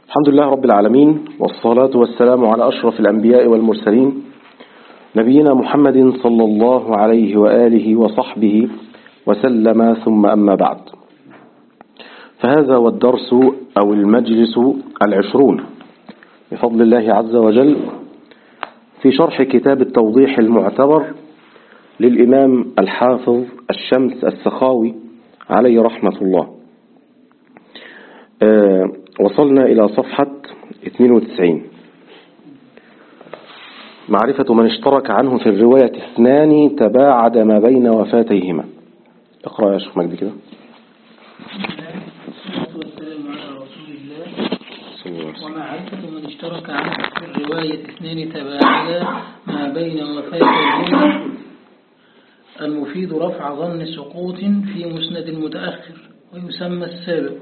الحمد لله رب العالمين والصلاة والسلام على أشرف الأنبياء والمرسلين نبينا محمد صلى الله عليه وآله وصحبه وسلم ثم أما بعد فهذا هو الدرس أو المجلس العشرون بفضل الله عز وجل في شرح كتاب التوضيح المعتبر للإمام الحافظ الشمس السخاوي عليه رحمة الله أه وصلنا إلى صفحة 92 معرفة من اشترك عنه في الرواية اثنان تباعد ما بين وفاتيهما اقرأ يا شيخ مجدي كده والسلام على رسول الله ومعرفة من اشترك عنه في الرواية اثنان تباعدا ما بين وفاتيهما المفيد رفع ظن سقوط في مسند المتأخر ويسمى السابق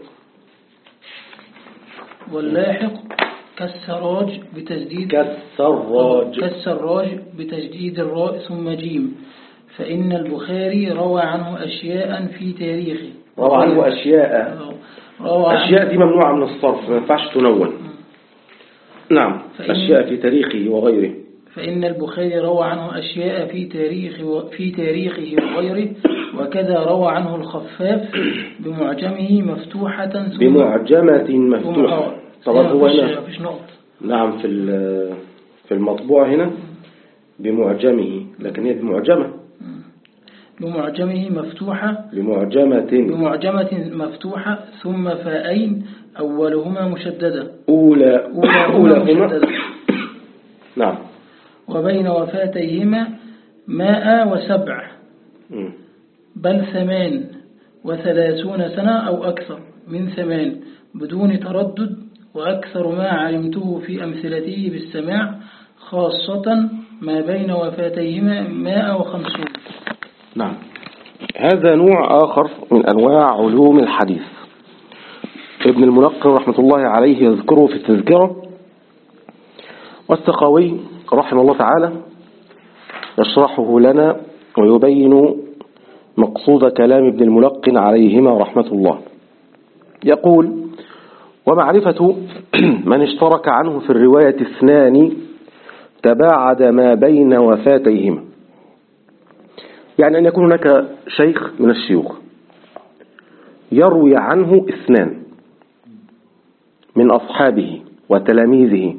واللاحق كالسراج بتجديد كالسراج كالسراج بتجديد الراء ثم جيم فإن البخاري روى عنه أشياء في تاريخه روى عنه أشياء روى عنه أشياء دي ممنوعة من الصرف ما ينفعش تنون نعم فإن- أشياء في تاريخه وغيره فإن البخاري روى عنه أشياء في تاريخ في تاريخه وغيره وكذا روى عنه الخفاف بمعجمه مفتوحة ثم بمعجمة مفتوحة طبعا هو هنا مفيش نقط نعم في ال- في المطبوع هنا بمعجمه لكن هي بمعجمة بمعجمه مفتوحة بمعجمة بمعجمة مفتوحة ثم فاءين أولهما مشددة أولى أولاهما أولاهما مشددة نعم وبين وفاتيهما ماء وسبع مم. بل ثمان وثلاثون سنة أو أكثر من ثمان بدون تردد وأكثر ما علمته في أمثلته بالسماع خاصة ما بين وفاتيهما ماء وخمسون نعم هذا نوع آخر من أنواع علوم الحديث ابن المنقر رحمة الله عليه يذكره في التذكرة والسخاوي رحمه الله تعالى يشرحه لنا ويبين مقصود كلام ابن الملقن عليهما رحمة الله يقول ومعرفة من اشترك عنه في الرواية اثنان تباعد ما بين وفاتيهما يعني أن يكون هناك شيخ من الشيوخ يروي عنه اثنان من أصحابه وتلاميذه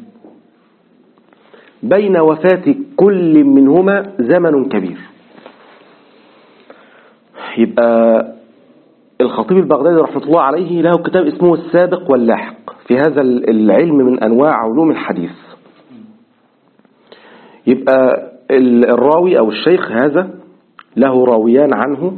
بين وفاة كل منهما زمن كبير يبقى الخطيب البغدادي رحمة الله عليه له كتاب اسمه السابق واللاحق في هذا العلم من أنواع علوم الحديث يبقى الراوي أو الشيخ هذا له راويان عنه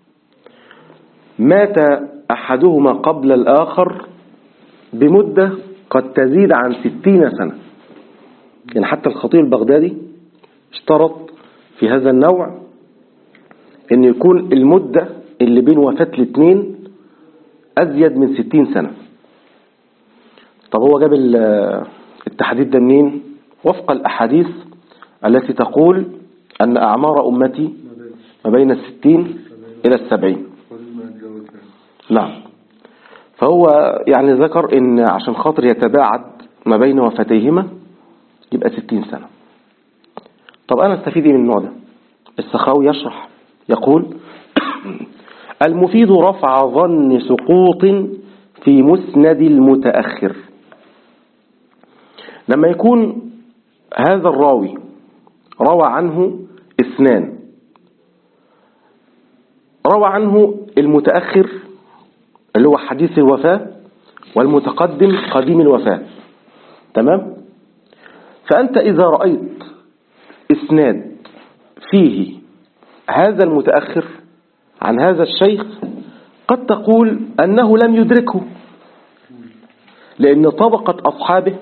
مات أحدهما قبل الآخر بمدة قد تزيد عن ستين سنة يعني حتى الخطيب البغدادي اشترط في هذا النوع ان يكون المدة اللي بين وفاة الاثنين أزيد من ستين سنة طب هو جاب ال- التحديد ده منين وفق الأحاديث التي تقول أن أعمار أمتي ما بين الستين إلى السبعين نعم فهو يعني ذكر ان عشان خاطر يتباعد ما بين وفاتيهما يبقى ستين سنة طب أنا استفيد إيه من النوع ده السخاوي يشرح يقول المفيد رفع ظن سقوط في مسند المتأخر لما يكون هذا الراوي روى عنه اثنان روى عنه المتأخر اللي هو حديث الوفاة والمتقدم قديم الوفاة تمام فأنت إذا رأيت إسناد فيه هذا المتأخر عن هذا الشيخ قد تقول أنه لم يدركه لأن طبقة أصحابه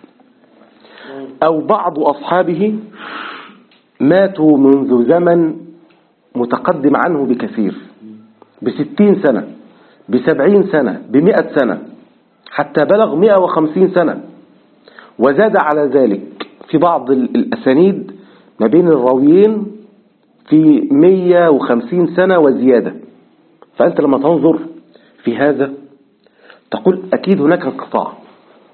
أو بعض أصحابه ماتوا منذ زمن متقدم عنه بكثير بستين سنة بسبعين سنة بمئة سنة حتى بلغ مئة وخمسين سنة وزاد على ذلك في بعض ال- الأسانيد ما بين الراويين في مية وخمسين سنة وزيادة فأنت لما تنظر في هذا تقول أكيد هناك انقطاع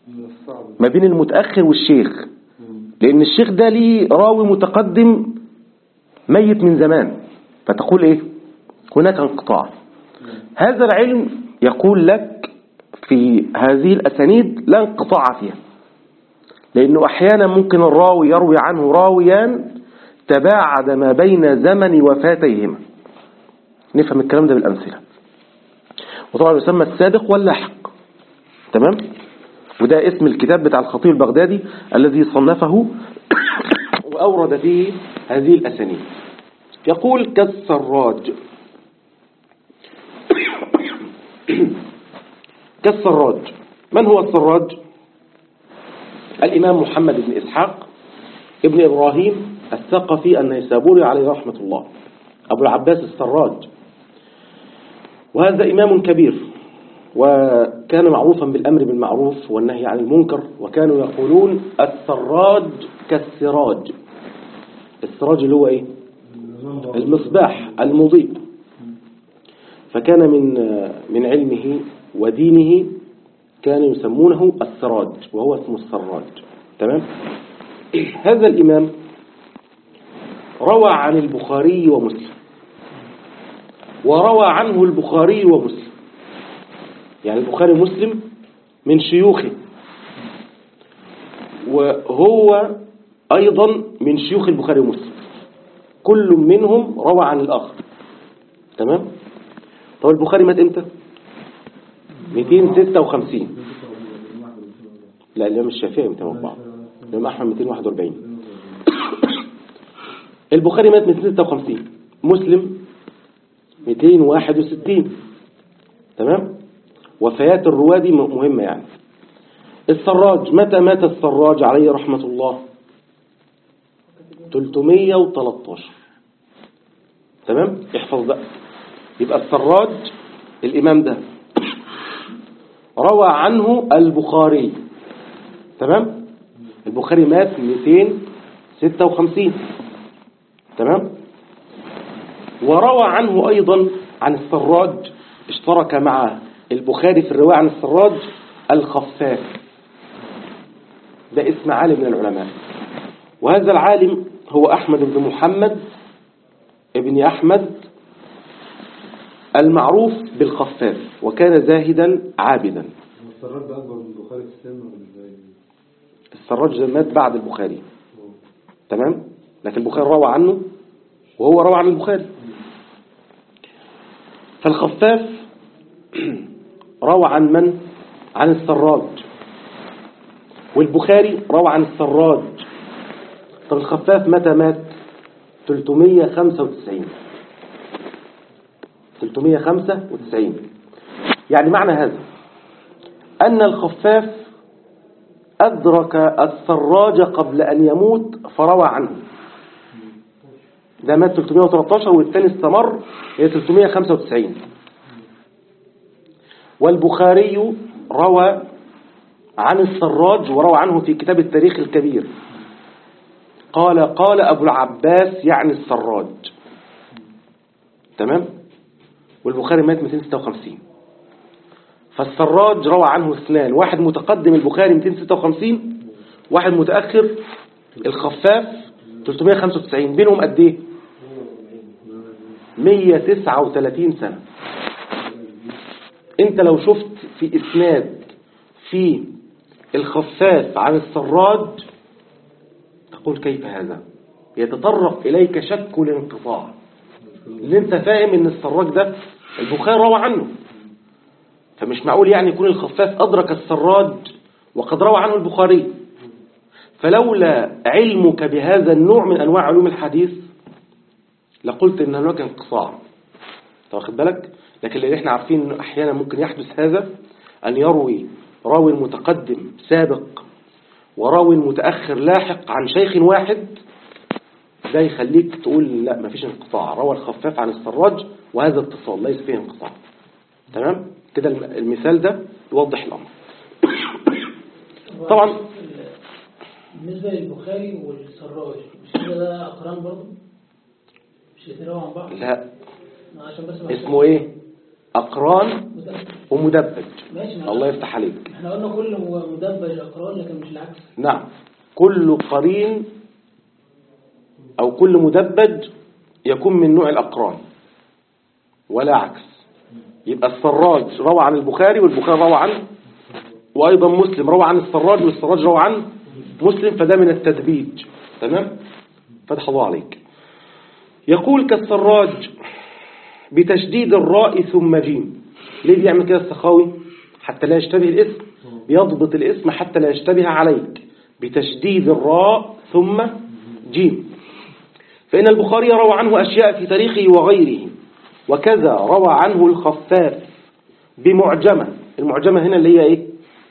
ما بين المتأخر والشيخ لأن الشيخ ده ليه راوي متقدم ميت من زمان فتقول إيه هناك انقطاع هذا العلم يقول لك في هذه الأسانيد لا انقطاع فيها لأنه أحيانا ممكن الراوي يروي عنه راويان تباعد ما بين زمن وفاتيهما نفهم الكلام ده بالأمثلة وطبعا يسمى السابق واللاحق تمام وده اسم الكتاب بتاع الخطيب البغدادي الذي صنفه وأورد فيه هذه الأسانيد يقول كالسراج كالسراج من هو السراج الإمام محمد بن إسحاق ابن إبراهيم الثقفي النيسابوري عليه رحمة الله أبو العباس السراج وهذا إمام كبير وكان معروفا بالأمر بالمعروف والنهي عن المنكر وكانوا يقولون السراج كالسراج السراج اللي هو إيه المصباح المضيء فكان من من علمه ودينه كانوا يسمونه السراج وهو اسمه السراج تمام هذا الإمام روى عن البخاري ومسلم وروى عنه البخاري ومسلم يعني البخاري ومسلم من شيوخه وهو أيضا من شيوخ البخاري ومسلم كل منهم روى عن الآخر تمام طب البخاري مات امتى 256 لا الإمام الشافعي 204 الإمام أحمد 241 البخاري مات 256 مسلم 261 تمام وفيات الرواة دي مهمة يعني السراج متى مات السراج عليه رحمة الله 313 تمام احفظ بقى يبقى السراج الإمام ده روى عنه البخاري تمام البخاري مات 256 تمام وروى عنه أيضا عن السراج اشترك مع البخاري في الرواية عن السراج الخفاف ده اسم عالم من العلماء وهذا العالم هو أحمد بن محمد ابن أحمد المعروف بالخفاف وكان زاهدا عابدا السراج ده أكبر من البخاري في السن ولا ازاي؟ السراج ده مات بعد البخاري تمام لكن البخاري روى عنه وهو روى عن البخاري فالخفاف روى عن من عن السراج والبخاري روى عن السراج طب الخفاف متى مات 395 395 يعني معنى هذا أن الخفاف أدرك السراج قبل أن يموت فروى عنه ده مات 313 والثاني استمر هي 395 والبخاري روى عن السراج وروى عنه في كتاب التاريخ الكبير قال قال أبو العباس يعني السراج تمام والبخاري مات 256 فالسراج روى عنه اثنان واحد متقدم البخاري 256 واحد متأخر الخفاف 395 بينهم قد ايه 139 سنة انت لو شفت في اسناد في الخفاف عن السراج تقول كيف هذا يتطرق اليك شك الانقطاع اللي انت فاهم ان السراج ده البخاري روى عنه فمش معقول يعني يكون الخفاف أدرك السراج وقد روى عنه البخاري فلولا علمك بهذا النوع من أنواع علوم الحديث لقلت إن هناك انقطاع واخد بالك لكن اللي احنا عارفين انه احيانا ممكن يحدث هذا ان يروي راوي متقدم سابق وراوي متأخر لاحق عن شيخ واحد ده يخليك تقول لا مفيش انقطاع روى الخفاف عن السراج وهذا اتصال ليس فيه انقطاع تمام كده المثال ده يوضح الأمر طبعا بالنسبة للبخاري والسراج مش كده ده أقران برضه مش الاثنين رووا عن بعض لا عشان بس ما اسمه ايه أقران ومدبج ماشي مع الله يفتح عليك احنا قلنا كل هو مدبج اقران لكن مش العكس نعم كل قرين أو كل مدبج يكون من نوع الأقران ولا عكس يبقى السراج روى عن البخاري والبخاري روى عنه وأيضا مسلم روى عن السراج والسراج روى عن مسلم فده من التدبيج تمام فتح الله عليك يقول كالسراج بتشديد الراء ثم جيم ليه بيعمل كده السخاوي حتى لا يشتبه الاسم بيضبط الاسم حتى لا يشتبه عليك بتشديد الراء ثم جيم فإن البخاري روى عنه أشياء في تاريخه وغيره وكذا روى عنه الخفاف بمعجمة المعجمة هنا اللي هي إيه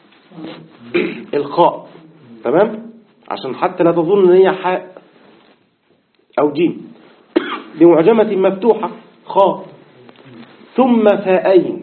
الخاء تمام عشان حتى لا تظن ان هي حاء او جيم بمعجمة مفتوحة خاء ثم فاءين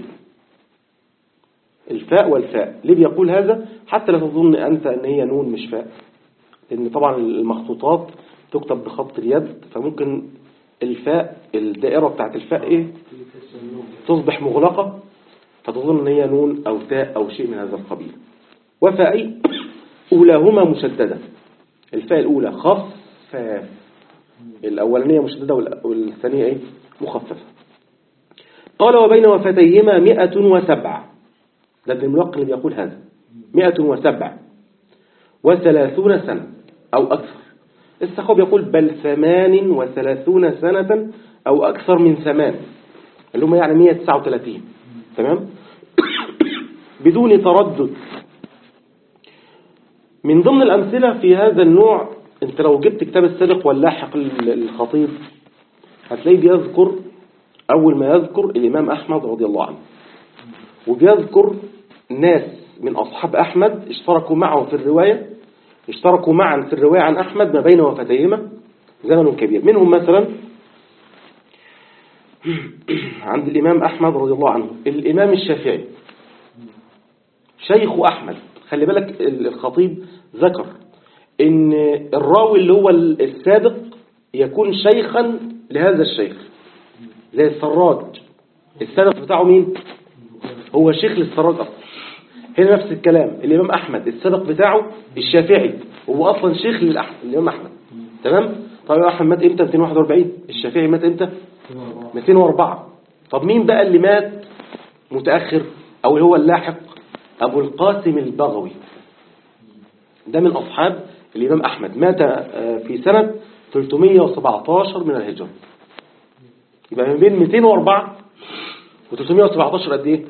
الفاء والفاء ليه بيقول هذا حتى لا تظن أنت أن هي نون مش فاء لأن طبعا المخطوطات تكتب بخط اليد فممكن الفاء الدائرة بتاعت الفاء إيه تصبح مغلقة فتظن أن هي نون أو تاء أو شيء من هذا القبيل وفاء أولاهما مشددة الفاء الأولى خفاف الأولانية مشددة والثانية إيه مخففة قال وبين وفتيهما مئة وسبع ده ابن الملقن اللي بيقول هذا مئة وسبع وثلاثون سنة أو أكثر السخاوي يقول بل ثمان وثلاثون سنة أو أكثر من ثمان اللي هم يعني 139 تمام بدون تردد من ضمن الأمثلة في هذا النوع انت لو جبت كتاب السابق واللاحق للخطيب هتلاقيه بيذكر أول ما يذكر الإمام أحمد رضي الله عنه وبيذكر ناس من أصحاب أحمد اشتركوا معه في الرواية اشتركوا معا في الرواية عن أحمد ما بين وفتيهما زمن كبير منهم مثلا عند الإمام أحمد رضي الله عنه الإمام الشافعي شيخ أحمد خلي بالك الخطيب ذكر ان الراوي اللي هو السابق يكون شيخا لهذا الشيخ زي السراج السابق بتاعه مين هو شيخ للسراج أصلا هنا نفس الكلام الإمام أحمد السابق بتاعه الشافعي هو أصلا شيخ للأحمد الإمام أحمد تمام طب الإمام أحمد مات إمتى 241 الشافعي مات إمتى 204 طب مين بقى اللي مات متأخر أو اللي هو اللاحق أبو القاسم البغوي ده من أصحاب الإمام أحمد مات في سنة 317 من الهجرة يبقى من بين 204 و 317 قد إيه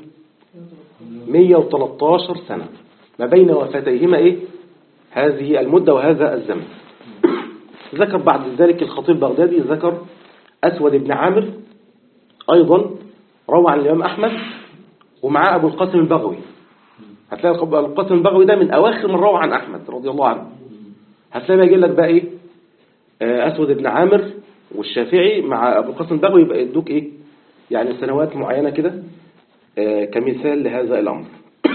113 سنة ما بين وفاتيهما إيه هذه المدة وهذا الزمن ذكر بعد ذلك الخطيب بغدادي ذكر أسود بن عامر أيضا روى عن الإمام أحمد ومعاه أبو القاسم البغوي هتلاقي أبو القاسم البغوي ده من أواخر من روى عن أحمد رضي الله عنه هتلاقي بقى يجي لك بقى إيه أسود بن عامر والشافعي مع أبو القاسم البغوي يبقى يدوك إيه يعني سنوات معينة كده كمثال لهذا الأمر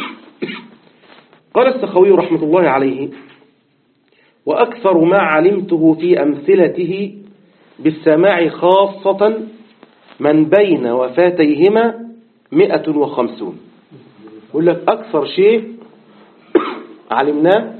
قال السخوي رحمة الله عليه وأكثر ما علمته في أمثلته بالسماع خاصة من بين وفاتيهما مئة وخمسون يقول لك أكثر شيء علمناه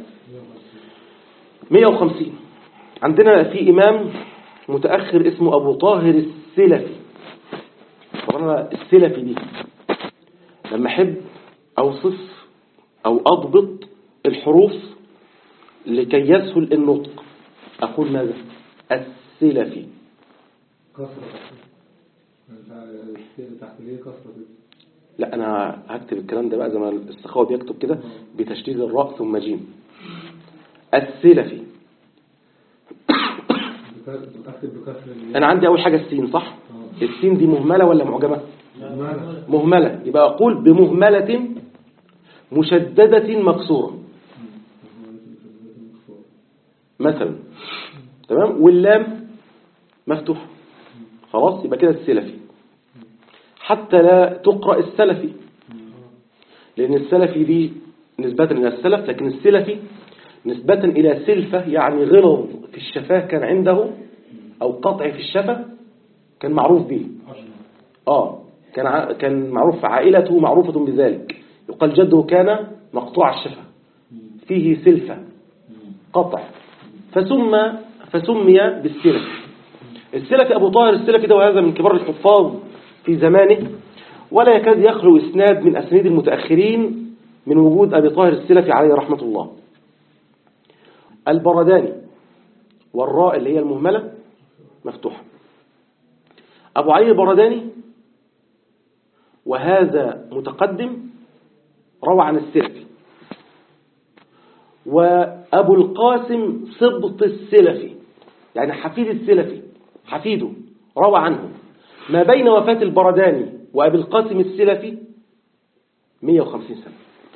150 عندنا في إمام متأخر اسمه أبو طاهر السلفي طبعا السلفي دي لما أحب أوصف أو أضبط الحروف لكي يسهل النطق أقول ماذا السلفي كسرة تحت ليه كسرة كده لا أنا هكتب الكلام ده بقى زي ما السخاوي بيكتب كده بتشديد الراء ثم جيم السلفي أكتب بكسر ال- أنا عندي أول حاجة السين صح السين دي مهملة ولا معجمة مالك. مهملة يبقى أقول بمهملة مشددة مكسورة مثلا تمام واللام مفتوحة خلاص يبقى كده السلفي حتى لا تقرأ السلفي لأن السلفي دي نسبة إلى السلف لكن السلفي نسبة إلى سلفة يعني غلظ في الشفاه كان عنده أو قطع في الشفة كان معروف به آه كان ع- كان معروف عائلته معروفة بذلك يقال جده كان مقطوع الشفة فيه سلفة قطع فسمى فسمي بالسلفي السلفي أبو طاهر السلفي ده وهذا من كبار الحفاظ في زمانه ولا يكاد يخلو إسناد من أسانيد المتأخرين من وجود أبي طاهر السلفي عليه رحمة الله البرداني والراء اللي هي المهملة مفتوحة أبو علي البرداني وهذا متقدم روى عن السلفي وأبو القاسم صبط السلفي يعني حفيد السلفي حفيده روى عنه ما بين وفاة البرداني وأبي القاسم السلفي 150 سنة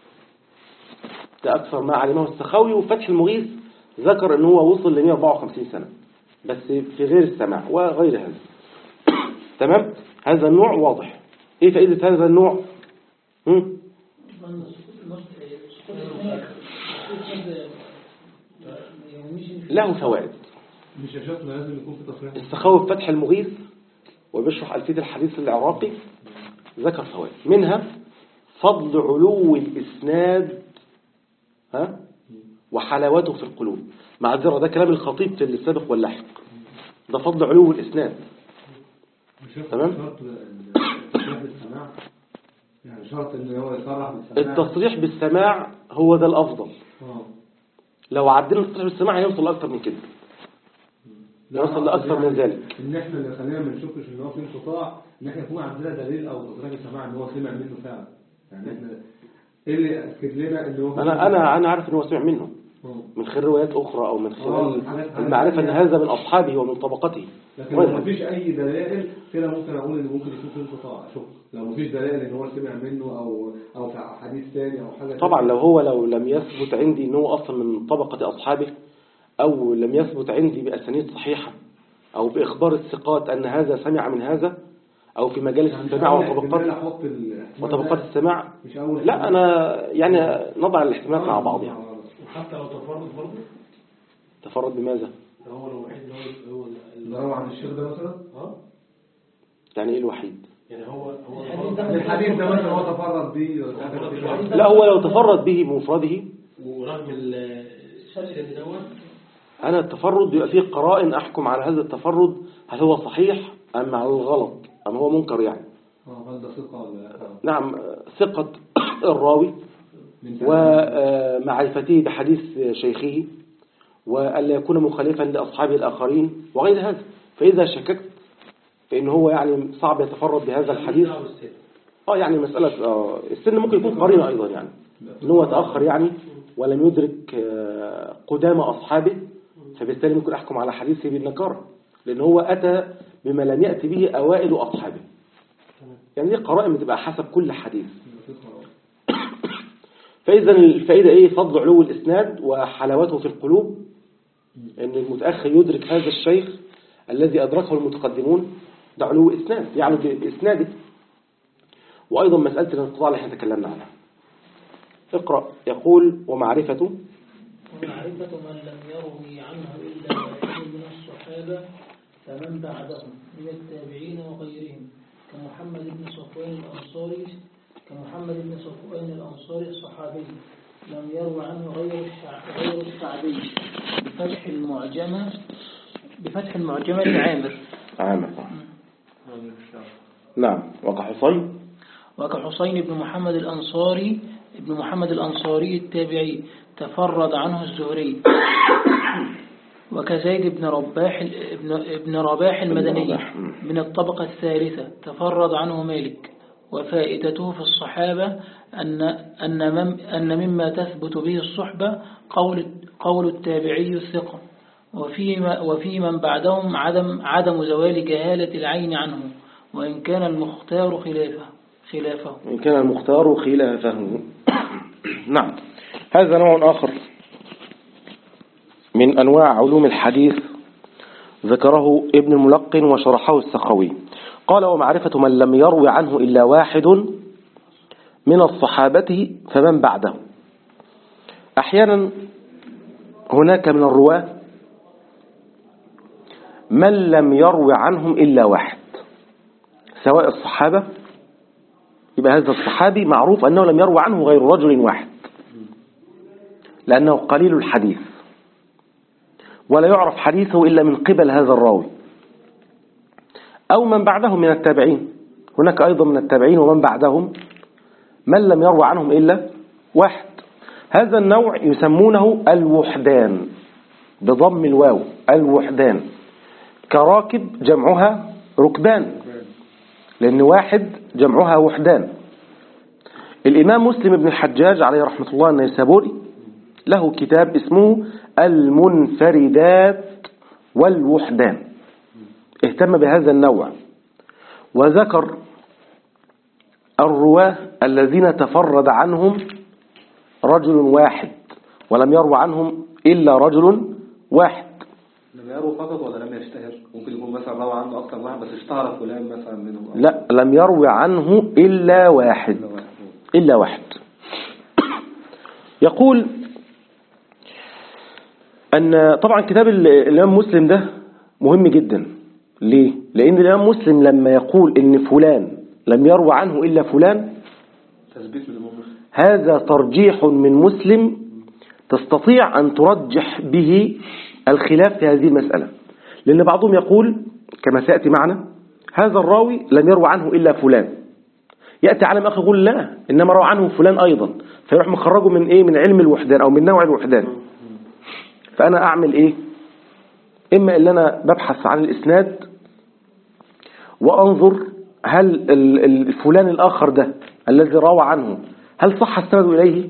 ده أكثر ما علمه السخاوي وفتح المغيث ذكر أنه هو وصل ل 154 سنة بس في غير السماع وغير هذا تمام هذا النوع واضح ايه فائدة هذا النوع هم؟ له فوائد مش يا شيخنا لازم يكون في تصريح السخاوي في فتح المغيث وبيشرح ألفية الحديث العراقي ذكر فوائد منها فضل علو الإسناد ها وحلاوته في القلوب معذرة ده كلام الخطيب في السابق واللاحق ده فضل علو الإسناد مش شرط تمام. شرط التصريح بالسماع يعني شرط ان هو يصرح بالسماع التصريح بالسماع هو ده الأفضل اه لو عدينا التصريح بالسماع هيوصل لأكثر من كده لا، يوصل لأكثر من يعني ذلك ان احنا اللي خلينا ما نشوفش ان هو في انقطاع ان احنا يكون عندنا دليل او تصريح بالسماع ان هو سمع منه فعلا يعني احنا ايه اللي ياكد لنا ان هو أنا أنا أنا عارف إن هو سمع منه آه. من خلال روايات أخرى أو من آه، خلال حاجات- المعرفة أن حاجات- هذا من أصحابه ومن طبقته لكن غير لو هذا. مفيش اي دلائل كده ممكن اقول ان ممكن يكون في انقطاع شوف لو مفيش دلائل ان هو سمع منه او او في حديث ثاني او حاجه طبعا تانية. لو هو لو لم يثبت عندي ان هو اصلا من طبقة اصحابه او لم يثبت عندي باسانيد صحيحة او باخبار الثقات ان هذا سمع من هذا او في مجالس يعني مش السماع أول احتمال وطبقات احط الاحتمال وطبقات ده. السماع مش اول لا انا يعني نضع الاحتمالات مع بعض يعني وحتى لو تفرد برضه تفرد بماذا ده هو الوحيد اللي هو هو اللي هو عن الشيخ ده مثلا اه يعني ايه الوحيد يعني هو هو الحديث ده الحديث ده مثلا هو تفرد بيه ولا حاجة تفرد كده. بالوحيد. لا هو لو تفرد به بمفرده ورغم الشرط دوت انا التفرد بيبقى فيه قرائن احكم على هذا التفرد هل هو صحيح ام على الغلط ام هو منكر يعني اه هل ده ثقه ولا لا نعم ثقة الراوي من ومعرفته بحديث شيخه وألا يكون مخالفا لأصحابه الآخرين وغير هذا فإذا شككت فإن هو يعني صعب يتفرد بهذا الحديث أو الست. اه يعني مسألة آه السن ممكن يكون قرينة أيضا يعني إن هو تأخر يعني ولم يدرك آه قدام أصحابه فبالتالي ممكن أحكم على حديثه بالنكارة لأن هو أتى بما لم يأتي به أوائل أصحابه يعني دي قرائن بتبقى حسب كل حديث فإذا الفائدة إيه فضل علو الإسناد وحلاوته في القلوب أن المتأخر يدرك هذا الشيخ الذي أدركه المتقدمون ده علو إسناد يعني بإسناده وأيضا مسألة الانقطاع اللي احنا تكلمنا عنها اقرأ يقول ومعرفته ومعرفة من لم يروي عنه إلا واحد من الصحابة فمن بعدهم من التابعين وغيرهم كمحمد بن صفوان الأنصاري كمحمد بن صفوان الأنصاري الصحابي لم يروي عنه غير الشع- غير الشعبي بفتح المعجمة بفتح المعجمة لعامر عامة نعم وكحصين وكحسين بن محمد الأنصاري ابن محمد الأنصاري التابعي تفرد عنه الزهري وكزيد بن رباح ابن, ابن رباح المدني رباح، مم. من الطبقة الثالثة تفرد عنه مالك وفائدته في الصحابة أن, أن, مم أن مما تثبت به الصحبة قول, قول التابعي الثقة وفي, وفي من بعدهم عدم, عدم زوال جهالة العين عنه وإن كان المختار خلافه خلافه إن كان المختار خلافه نعم هذا نوع آخر من أنواع علوم الحديث ذكره ابن الملقن وشرحه السخوي قال ومعرفة من لم يروي عنه إلا واحد من الصحابة فمن بعده أحيانا هناك من الرواة من لم يروي عنهم إلا واحد سواء الصحابة يبقى هذا الصحابي معروف أنه لم يروى عنه غير رجل واحد لأنه قليل الحديث ولا يعرف حديثه إلا من قبل هذا الراوي أو من بعده من التابعين هناك أيضا من التابعين ومن بعدهم من لم يروى عنهم إلا واحد هذا النوع يسمونه الوحدان بضم الواو الوحدان كراكب جمعها ركبان لأن واحد جمعها وحدان الإمام مسلم بن الحجاج عليه رحمة الله النيسابوري له كتاب اسمه المنفردات والوحدان اهتم بهذا النوع وذكر الرواه الذين تفرد عنهم رجل واحد ولم يروى عنهم إلا رجل واحد لم يروي فقط ولا لم يشتهر ممكن يكون مثلا روى عنه أكثر واحد بس اشتهر فلان مثلا منهم أو لا لم يروي عنه إلا واحد إلا واحد. إلا واحد يقول أن طبعا كتاب ال- الإمام مسلم ده مهم جدا ليه؟ لأن الإمام مسلم لما يقول إن فلان لم يروى عنه إلا فلان تثبيت من الأمور هذا ترجيح من مسلم تستطيع أن ترجح به الخلاف في هذه المسألة لأن بعضهم يقول كما سيأتي معنا هذا الراوي لم يروى عنه إلا فلان يأتي عالم آخر يقول لا إنما روى عنه فلان أيضا فيروح مخرجه من إيه من علم الوحدان أو من نوع الوحدان فأنا أعمل إيه إما إن أنا ببحث عن الإسناد وأنظر هل ال- ال- الفلان الآخر ده الذي روى عنه هل صح السند إليه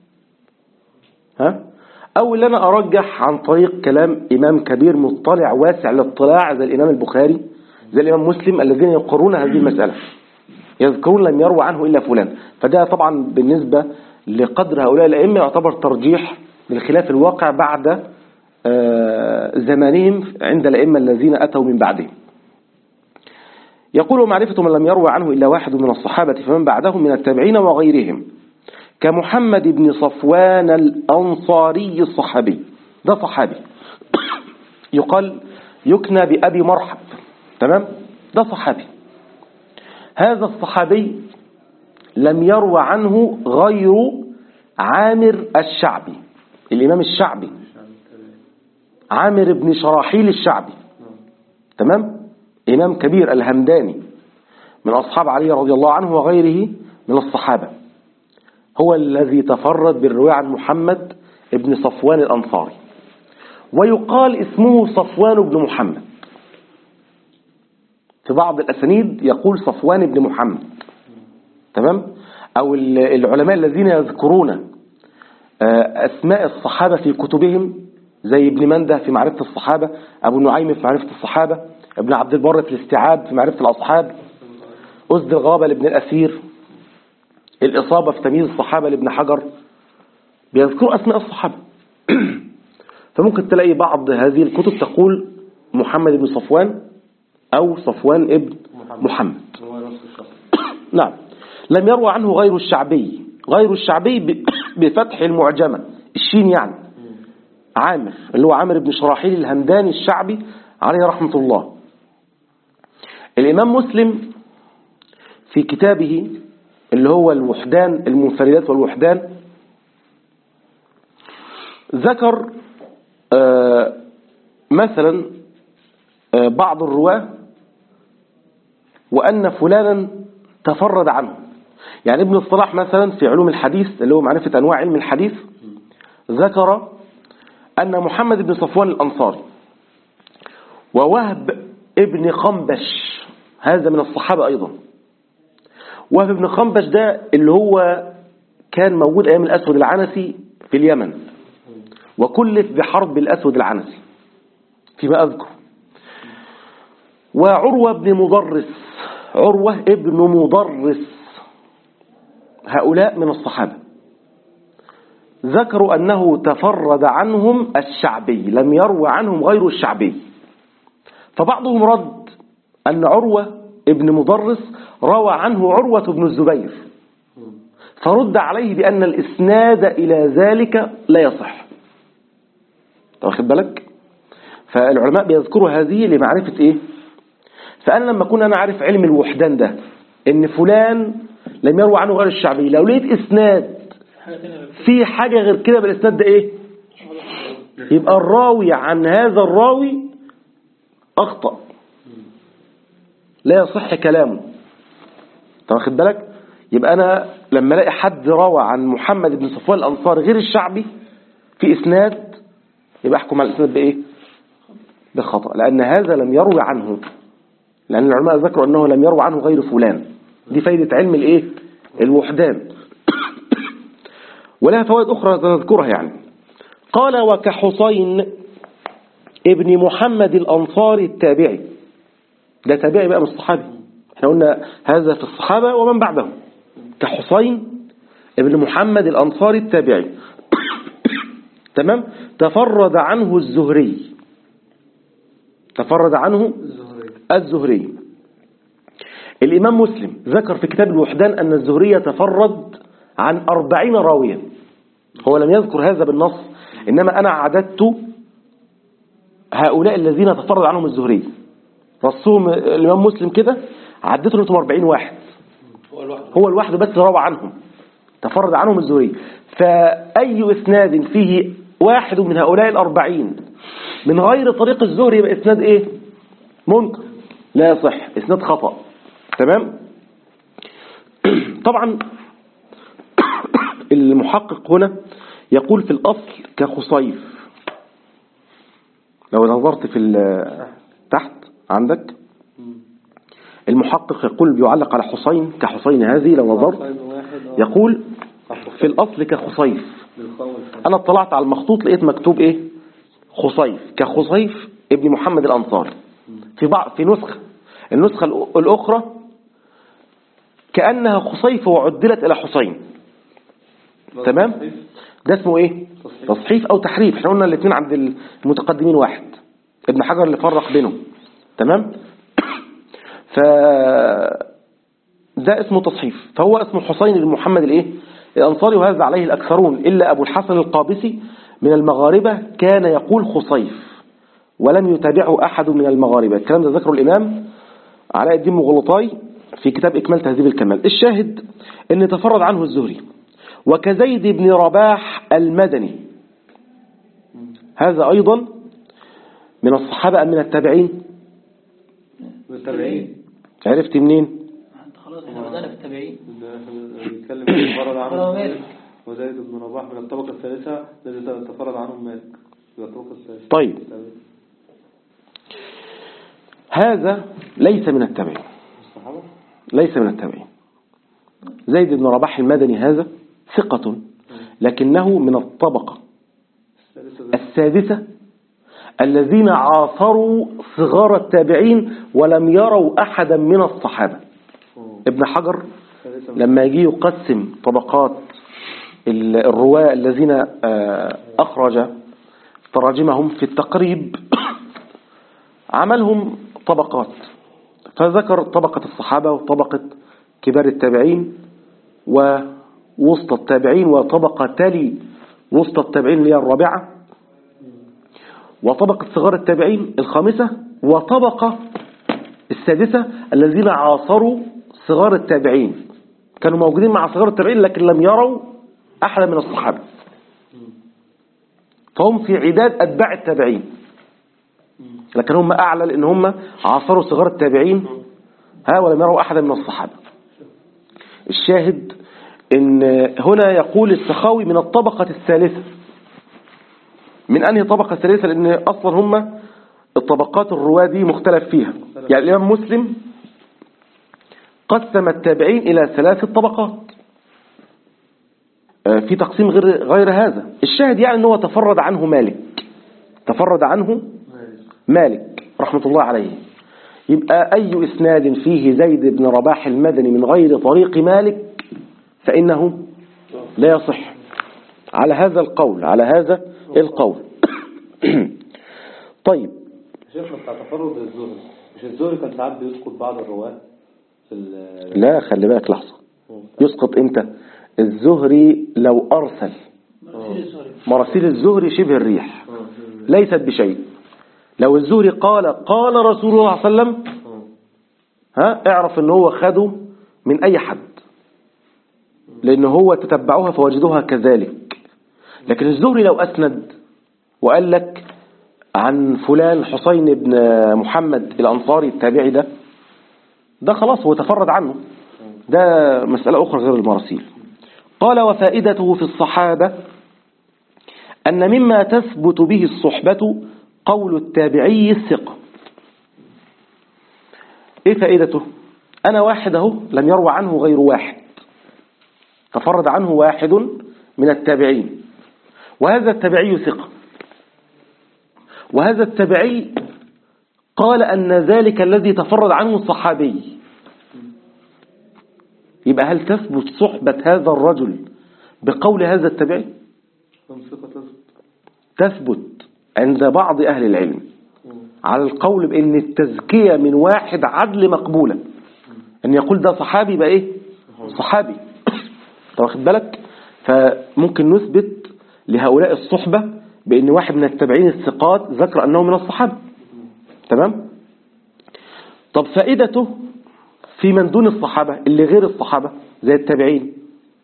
ها أو اللي أنا أرجح عن طريق كلام إمام كبير مطلع واسع الاطلاع زي الإمام البخاري زي الإمام مسلم الذين يقرون هذه المسألة يذكرون لم يروى عنه إلا فلان فده طبعا بالنسبة لقدر هؤلاء الأئمة يعتبر ترجيح للخلاف الواقع بعد آه، زمانهم عند الأئمة الذين أتوا من بعدهم يقول معرفة من لم يروى عنه إلا واحد من الصحابة فمن بعدهم من التابعين وغيرهم كمحمد بن صفوان الأنصاري الصحابي ده صحابي يقال يكنى بأبي مرحب تمام ده صحابي هذا الصحابي لم يروى عنه غير عامر الشعبي الإمام الشعبي عامر بن شراحيل الشعبي تمام إمام كبير الهمداني من أصحاب علي رضي الله عنه وغيره من الصحابة هو الذي تفرد بالرواية عن محمد بن صفوان الأنصاري ويقال اسمه صفوان بن محمد في بعض الأسانيد يقول صفوان بن محمد تمام أو ال- العلماء الذين يذكرون آه، أسماء الصحابة في كتبهم زي ابن منده في معرفة الصحابة أبو نعيم في معرفة الصحابة ابن عبد البر في الاستيعاب في معرفة الأصحاب أسد الغابة لابن الأثير الإصابة في تمييز الصحابة لابن حجر بيذكروا أسماء الصحابة فممكن تلاقي بعض هذه الكتب تقول محمد بن صفوان أو صفوان ابن محمد هو نفس الشخص نعم لم يروى عنه غير الشعبي غير الشعبي ب- بفتح المعجمة الشين يعني عامر اللي هو عامر بن شراحيل الهمداني الشعبي عليه رحمة الله الإمام مسلم في كتابه اللي هو الوحدان المنفردات والوحدان ذكر آه، مثلا آه، بعض الرواة وأن فلانا تفرد عنه يعني ابن الصلاح مثلا في علوم الحديث اللي هو معرفة أنواع علم الحديث ذكر أن محمد بن صفوان الأنصاري ووهب ابن خنبش هذا من الصحابة أيضا وهب ابن خنبش ده اللي هو كان موجود أيام الأسود العنسي في اليمن وكلف بحرب الأسود العنسي فيما أذكر وعروة بن مضرس عروة ابن مضرس هؤلاء من الصحابة ذكروا أنه تفرد عنهم الشعبي لم يروى عنهم غير الشعبي فبعضهم رد أن عروة ابن مضرس روى عنه عروة بن الزبير فرد عليه بأن الإسناد إلى ذلك لا يصح واخد بالك فالعلماء بيذكروا هذه لمعرفة إيه فأنا لما أكون أنا عارف علم الوحدان ده إن فلان لم يروى عنه غير الشعبي لو لقيت إسناد حاجة تانية غير كده. في حاجة غير كده بالإسناد ده إيه يبقى الراوي عن هذا الراوي أخطأ لا يصح كلامه انت واخد بالك يبقى أنا لما الاقي حد روى عن محمد بن صفوان الأنصاري غير الشعبي في إسناد يبقى أحكم على الإسناد بإيه بخطأ لأن هذا لم يروي عنه لأن العلماء ذكروا أنه لم يروي عنه غير فلان دي فايدة علم الإيه الوحدان ولها فوائد أخرى نذكرها يعني قال وكحسين ابن محمد الأنصاري التابعي ده تابعي بقى من الصحابي احنا قلنا هذا في الصحابة ومن بعده كحسين ابن محمد الأنصاري التابعي تمام تفرد عنه الزهري تفرد عنه الزهري الإمام مسلم ذكر في كتاب الوحدان أن الزهري تفرد عن أربعين راويا هو لم يذكر هذا بالنص إنما أنا عددت هؤلاء الذين تفرد عنهم الزهري رصهم الإمام مسلم كده عدته لهم 40 واحد هو الواحد هو الواحد بس روى عنهم تفرد عنهم الزهري فأي إسناد فيه واحد من هؤلاء الأربعين من غير طريق الزهري يبقى إسناد إيه منكر لا يصح إسناد خطأ تمام طبعا المحقق هنا يقول في الأصل كخصيف لو نظرت في ال- تحت عندك المحقق يقول بيعلق على حسين كحسين هذه لو نظرت يقول في الأصل كخصيف أنا اطلعت على المخطوط لقيت مكتوب إيه خصيف كخصيف ابن محمد الأنصاري في بعض في نسخة النسخة الأ- الأخرى كأنها خصيف وعدلت إلى حسين تمام ده اسمه إيه تصحيف أو تحريف احنا قلنا الاثنين عند المتقدمين واحد ابن حجر اللي فرق بينهم تمام ف ده اسمه تصحيف فهو اسمه حسين بن محمد الايه الانصاري وهذا عليه الاكثرون الا ابو الحسن القابسي من المغاربه كان يقول خصيف ولم يتابعه احد من المغاربه الكلام ده ذكره الامام علاء الدين مغلطاي في كتاب اكمال تهذيب الكمال الشاهد ان تفرد عنه الزهري وكزيد بن رباح المدني هذا ايضا من الصحابه ام من التابعين متابعين عرفت منين انت خلاص احنا بدأنا في التابعين بيتكلم تفرد قال عنه مالك. وزيد بن رباح من الطبقة الثالثة الذي تفرد عنهم مالك من الطبقة الثالثة طيب هذا ليس من التابعين الصحابة ليس من التابعين زيد بن رباح المدني هذا ثقة لكنه من الطبقة الثالثة السادسة الذين عاصروا صغار التابعين ولم يروا أحدا من الصحابة ابن حجر الثالثة لما يجي يقسم طبقات ال- الرواة الذين آه، أخرج تراجمهم في التقريب عملهم طبقات فذكر طبقة الصحابة وطبقة كبار التابعين ووسط التابعين وطبقة تلي وسط التابعين اللي هي الرابعة وطبقة صغار التابعين الخامسة وطبقة السادسة الذين عاصروا صغار التابعين كانوا موجودين مع صغار التابعين لكن لم يروا أحدا من الصحابة فهم في عداد أتباع التابعين لكن هم أعلى لأن هم عاصروا صغار التابعين ها ولم يروا أحدا من الصحابة الشاهد إن هنا يقول السخاوي من الطبقة الثالثة من أنهي طبقة ثالثة لأن أصلا هم الطبقات الرواة دي مختلف فيها يعني الإمام مسلم قسم التابعين إلى ثلاث طبقات آه، في تقسيم غير غير هذا الشاهد يعني أنه تفرد عنه مالك تفرد عنه مالك رحمة الله عليه يبقى أي إسناد فيه زيد بن رباح المدني من غير طريق مالك فإنه لا يصح على هذا القول على هذا القول طيب شيخنا بتاع تفرد الزهري مش الزهري كان ساعات بيسقط بعض الرواة في ال لا خلي بالك لحظة يسقط امتى الزهري لو أرسل مرسيل الزهري مراسيل الزهري شبه الريح ليست بشيء لو الزهري قال قال رسول الله صلى الله عليه وسلم ها اعرف ان هو خده من اي حد لأن هو تتبعوها فوجدوها كذلك لكن الزهري لو أسند وقال لك عن فلان حسين بن محمد الأنصاري التابعي ده ده خلاص هو تفرد عنه ده مسألة أخرى غير المراسيل قال وفائدته في الصحابة أن مما تثبت به الصحبة قول التابعي الثقة إيه فائدته أنا واحد أهو لم يروى عنه غير واحد تفرد عنه واحد من التابعين وهذا التابعي ثقة وهذا التابعي قال أن ذلك الذي تفرد عنه الصحابي يبقى هل تثبت صحبة هذا الرجل بقول هذا التابعي تثبت عند بعض أهل العلم على القول بأن التزكية من واحد عدل مقبولة أن يقول ده صحابي بقى إيه صحابي طب واخد بالك فممكن نثبت لهؤلاء الصحبة بأن واحد من التابعين الثقات ذكر أنه من الصحابة تمام طب فائدته في من دون الصحابة اللي غير الصحابة زي التابعين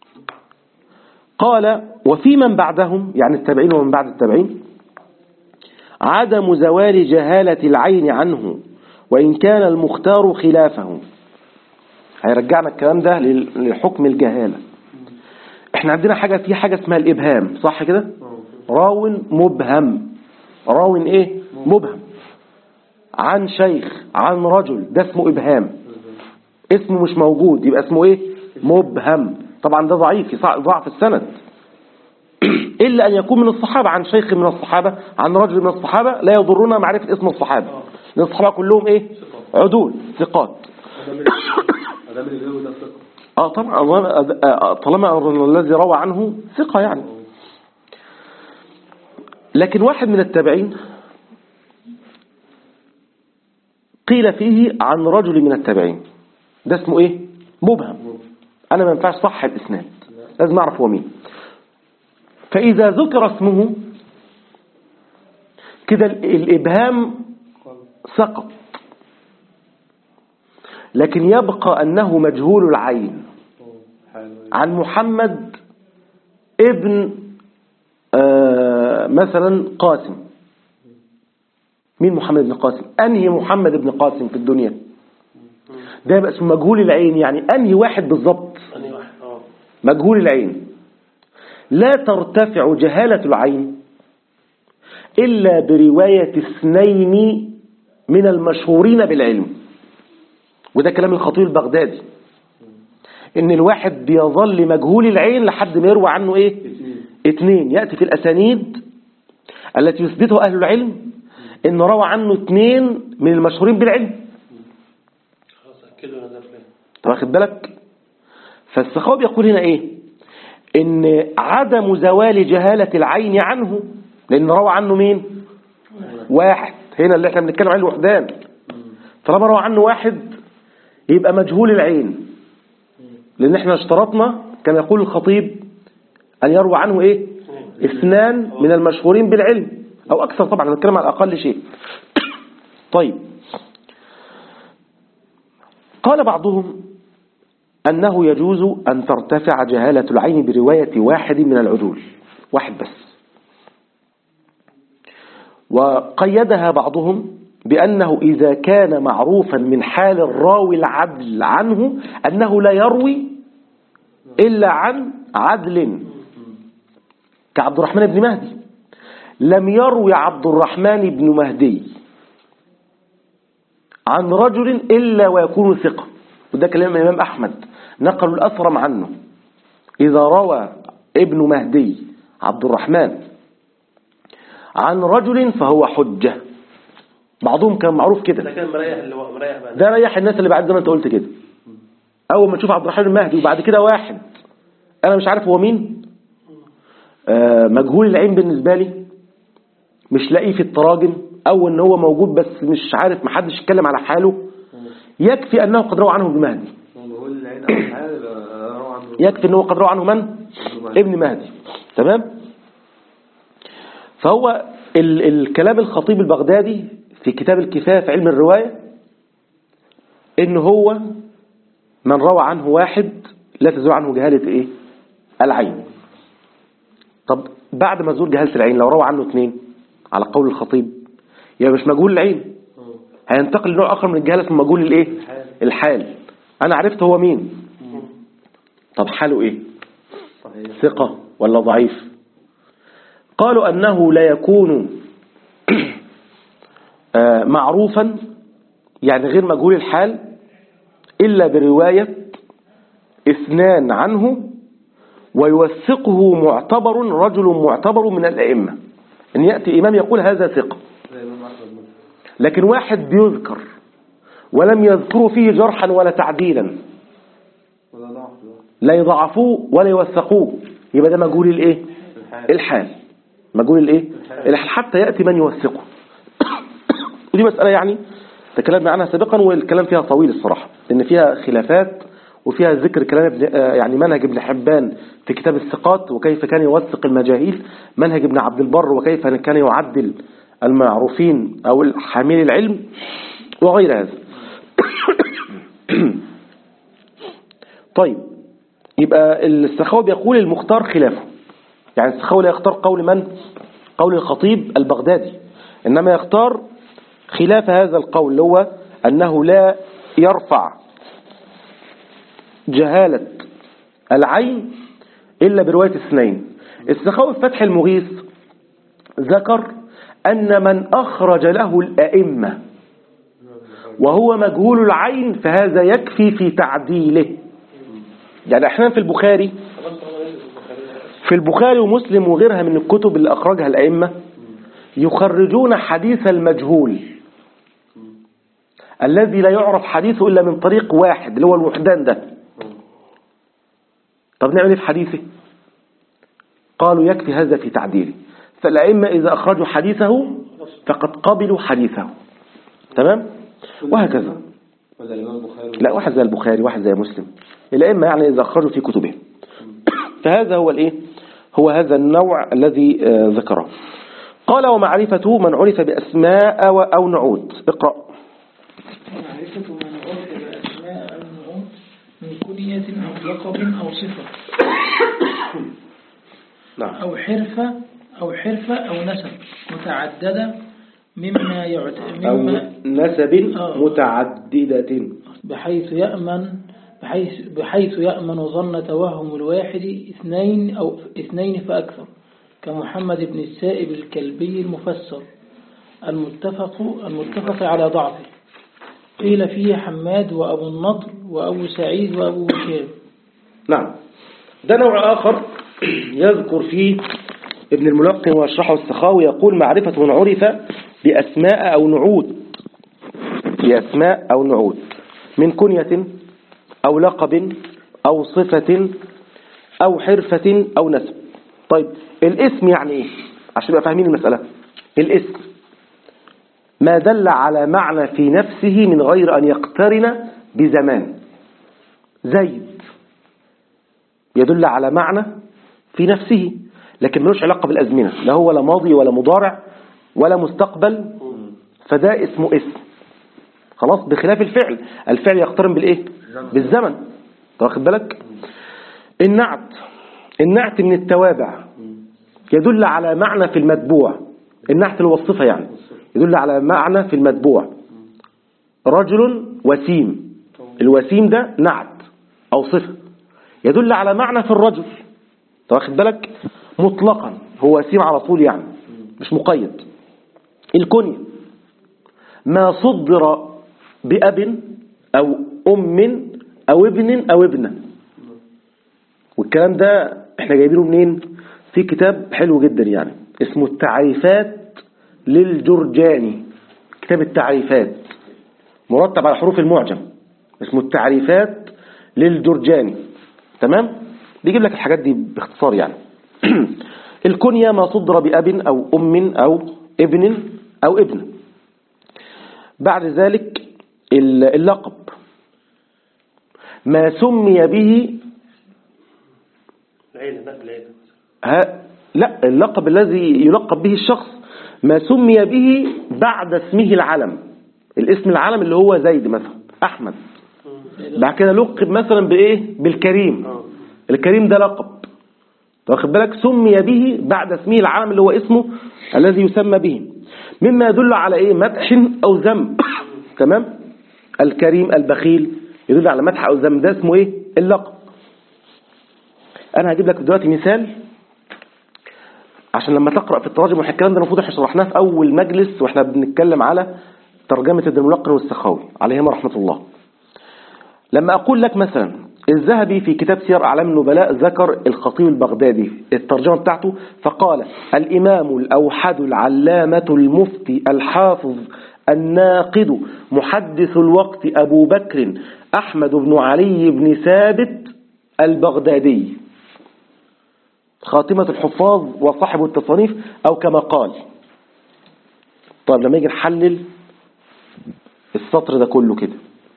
قال وفي من بعدهم يعني التابعين ومن بعد التابعين عدم زوال جهالة العين عنه وإن كان المختار خلافه هيرجعنا الكلام ده لحكم الجهالة احنا عندنا حاجة في حاجة اسمها الإبهام صح كده راو مبهم راو ايه مبهم عن شيخ عن رجل ده اسمه إبهام اسمه مش موجود يبقى اسمه ايه مبهم طبعا ده ضعيف ضعف السند إلا أن يكون من الصحابة عن شيخ من الصحابة عن رجل من الصحابة لا يضرنا معرفة اسم الصحابة لأن الصحابة كلهم إيه عدول ثقات اه طبعا طالما الذي روى عنه ثقة يعني لكن واحد من التابعين قيل فيه عن رجل من التابعين ده اسمه ايه مبهم انا ما ينفعش صح الاسناد لازم اعرف هو مين فاذا ذكر اسمه كده الابهام سقط لكن يبقى انه مجهول العين عن محمد ابن آه مثلا قاسم مين محمد بن قاسم انهي محمد بن قاسم في الدنيا ده يبقى اسمه مجهول العين يعني انهي واحد بالظبط مجهول العين لا ترتفع جهالة العين إلا برواية اثنين من المشهورين بالعلم وده كلام الخطيب البغدادي ان الواحد بيظل مجهول العين لحد ما يروى عنه ايه اثنين يأتي في الأسانيد التي يثبتها أهل العلم ان روى عنه اثنين من المشهورين بالعلم طب واخد بالك فالسخاوي يقول هنا ايه ان عدم زوال جهالة العين عنه لان روى عنه مين واحد هنا اللي احنا بنتكلم عليه الوحدان طالما روى عنه واحد يبقى مجهول العين لان احنا اشترطنا كما يقول الخطيب ان يروى عنه ايه اثنان من المشهورين بالعلم او اكثر طبعا نتكلم على اقل شيء طيب قال بعضهم أنه يجوز أن ترتفع جهالة العين برواية واحد من العدول واحد بس وقيدها بعضهم بأنه إذا كان معروفا من حال الراوي العدل عنه أنه لا يروي إلا عن عدل كعبد الرحمن بن مهدي لم يروي عبد الرحمن بن مهدي عن رجل إلا ويكون ثقة وده كلام الإمام أحمد نقلوا الأثرم عنه إذا روى ابن مهدي عبد الرحمن عن رجل فهو حجة بعضهم كان معروف كده ده كان مريح اللي هو مريح بقى ده ريح الناس اللي بعد زي ما انت قلت كده اول ما تشوف عبد الرحمن المهدي وبعد كده واحد انا مش عارف هو مين آه مجهول العين بالنسبه لي مش لاقيه في التراجم او ان هو موجود بس مش عارف محدش يتكلم على حاله يكفي انه قد روى عنه ابن مهدي بقول العين أول حاجة روى عنه يكفي ان هو قد روى عنه من ابن مهدي تمام فهو ال الكلام الخطيب البغدادي في كتاب الكفاية في علم الرواية ان هو من روى عنه واحد لا تزول عنه جهالة ايه العين طب بعد ما زول جهالة العين لو روى عنه اثنين على قول الخطيب يبقى مش مجهول العين هينتقل لنوع آخر من الجهالة اسمه مجهول الايه الحال أنا عرفت هو مين طب حاله ايه ثقة ولا ضعيف قالوا أنه لا يكون آه، معروفا يعني غير مجهول الحال إلا برواية اثنان عنه ويوثقه معتبر رجل معتبر من الأئمة أن يأتي إمام يقول هذا ثقة لكن واحد بيذكر ولم يذكروا فيه جرحا ولا تعديلا لا يضعفوه ولا يوثقوه يبقى ده مجهول الايه الحال مجهول الايه الحال حتى يأتي من يوثقه ودي مسألة يعني تكلمنا عنها سابقا والكلام فيها طويل الصراحة لأن فيها خلافات وفيها ذكر كلام ابن آه، يعني منهج ابن حبان في كتاب الثقات وكيف كان يوثق المجاهيل منهج ابن عبد البر وكيف كان يعدل المعروفين أو حامل العلم وغير هذا طيب يبقى السخاوي بيقول المختار خلافه يعني السخاوي لا يختار قول من قول الخطيب البغدادي إنما يختار خلاف هذا القول اللي هو أنه لا يرفع جهالة العين إلا برواية اثنين السخاوي في فتح المغيث ذكر أن من أخرج له الأئمة وهو مجهول العين فهذا يكفي في تعديله يعني احيانا في البخاري في البخاري ومسلم وغيرها من الكتب اللي أخرجها الأئمة يخرجون حديث المجهول الذي لا يعرف حديثه إلا من طريق واحد اللي هو الوحدان ده طب نعمل ايه في حديثه قالوا يكفي هذا في تعديله فالأئمة إذا أخرجوا حديثه فقد قبلوا حديثه تمام وهكذا ولا الإمام البخاري لا واحد زي البخاري واحد زي مسلم الأئمة يعني إذا أخرجوا في كتبهم فهذا هو الإيه هو هذا النوع الذي آه، ذكره قال ومعرفة من عرف بأسماء و- أو نعود اقرأ معرفة من عرف بأسماء أو نعوت من كنية أو لقب أو صفة نعم أو حرفة أو حرفة أو نسب متعددة مما يعت... أو مما نسب آه. متعددة بحيث يأمن بحيث, بحيث يأمن ظن توهم الواحد اثنين أو اثنين فأكثر كمحمد بن السائب الكلبي المفسر المتفق المتفق على ضعفه قيل فيه حماد وأبو النضر وأبو سعيد وأبو هشام نعم ده نوع آخر يذكر فيه ابن الملقن ويشرحه السخاوي يقول معرفة من عرف بأسماء أو نعود بأسماء أو نعود من كنية أو لقب أو صفة أو حرفة أو نسب طيب الاسم يعني إيه عشان يبقى فاهمين المسألة الاسم ما دل على معنى في نفسه من غير أن يقترن بزمان زيد يدل على معنى في نفسه لكن ملوش علاقة بالأزمنة لا هو لا ماضي ولا مضارع ولا مستقبل فده اسمه اسم خلاص بخلاف الفعل الفعل يقترن بالإيه بالزمن أنت واخد بالك النعت النعت من التوابع يدل على معنى في المتبوع النعت الوصفة يعني يدل على معنى في المتبوع رجل وسيم الوسيم ده نعت أو صفة يدل على معنى في الرجل أنت واخد بالك مطلقا هو وسيم على طول يعني مش مقيد الكنية ما صدر بأب أو أم أو ابن أو ابنة والكلام ده احنا جايبينه منين في كتاب حلو جدا يعني اسمه التعريفات للجرجاني كتاب التعريفات مرتب على حروف المعجم اسمه التعريفات للجرجاني تمام بيجيب لك الحاجات دي باختصار يعني الكنية ما صدر بأب أو أم أو ابن أو ابن بعد ذلك اللقب ما سمي به العيلة لا العيلة ها لا اللقب الذي يلقب به الشخص ما سمي به بعد اسمه العلم الاسم العلم اللي هو زيد مثلا أحمد بعد كده لقب مثلا بإيه بالكريم الكريم ده لقب واخد بالك سمي به بعد اسمه العام اللي هو اسمه الذي يسمى به مما يدل على ايه مدح او ذم تمام الكريم البخيل يدل على مدح او ذم ده اسمه ايه اللقب انا هجيب لك دلوقتي مثال عشان لما تقرأ في التراجم والكلام ده المفروض احنا شرحناه في اول مجلس واحنا بنتكلم على ترجمة ابن الملقن والسخاوي عليهما رحمة الله لما اقول لك مثلا الذهبي في كتاب سير اعلام النبلاء ذكر الخطيب البغدادي الترجمة بتاعته فقال الامام الاوحد العلامة المفتي الحافظ الناقد محدث الوقت ابو بكر احمد بن علي بن ثابت البغدادي خاتمة الحفاظ وصاحب التصانيف أو كما قال طيب لما يجي نحلل السطر ده كله كده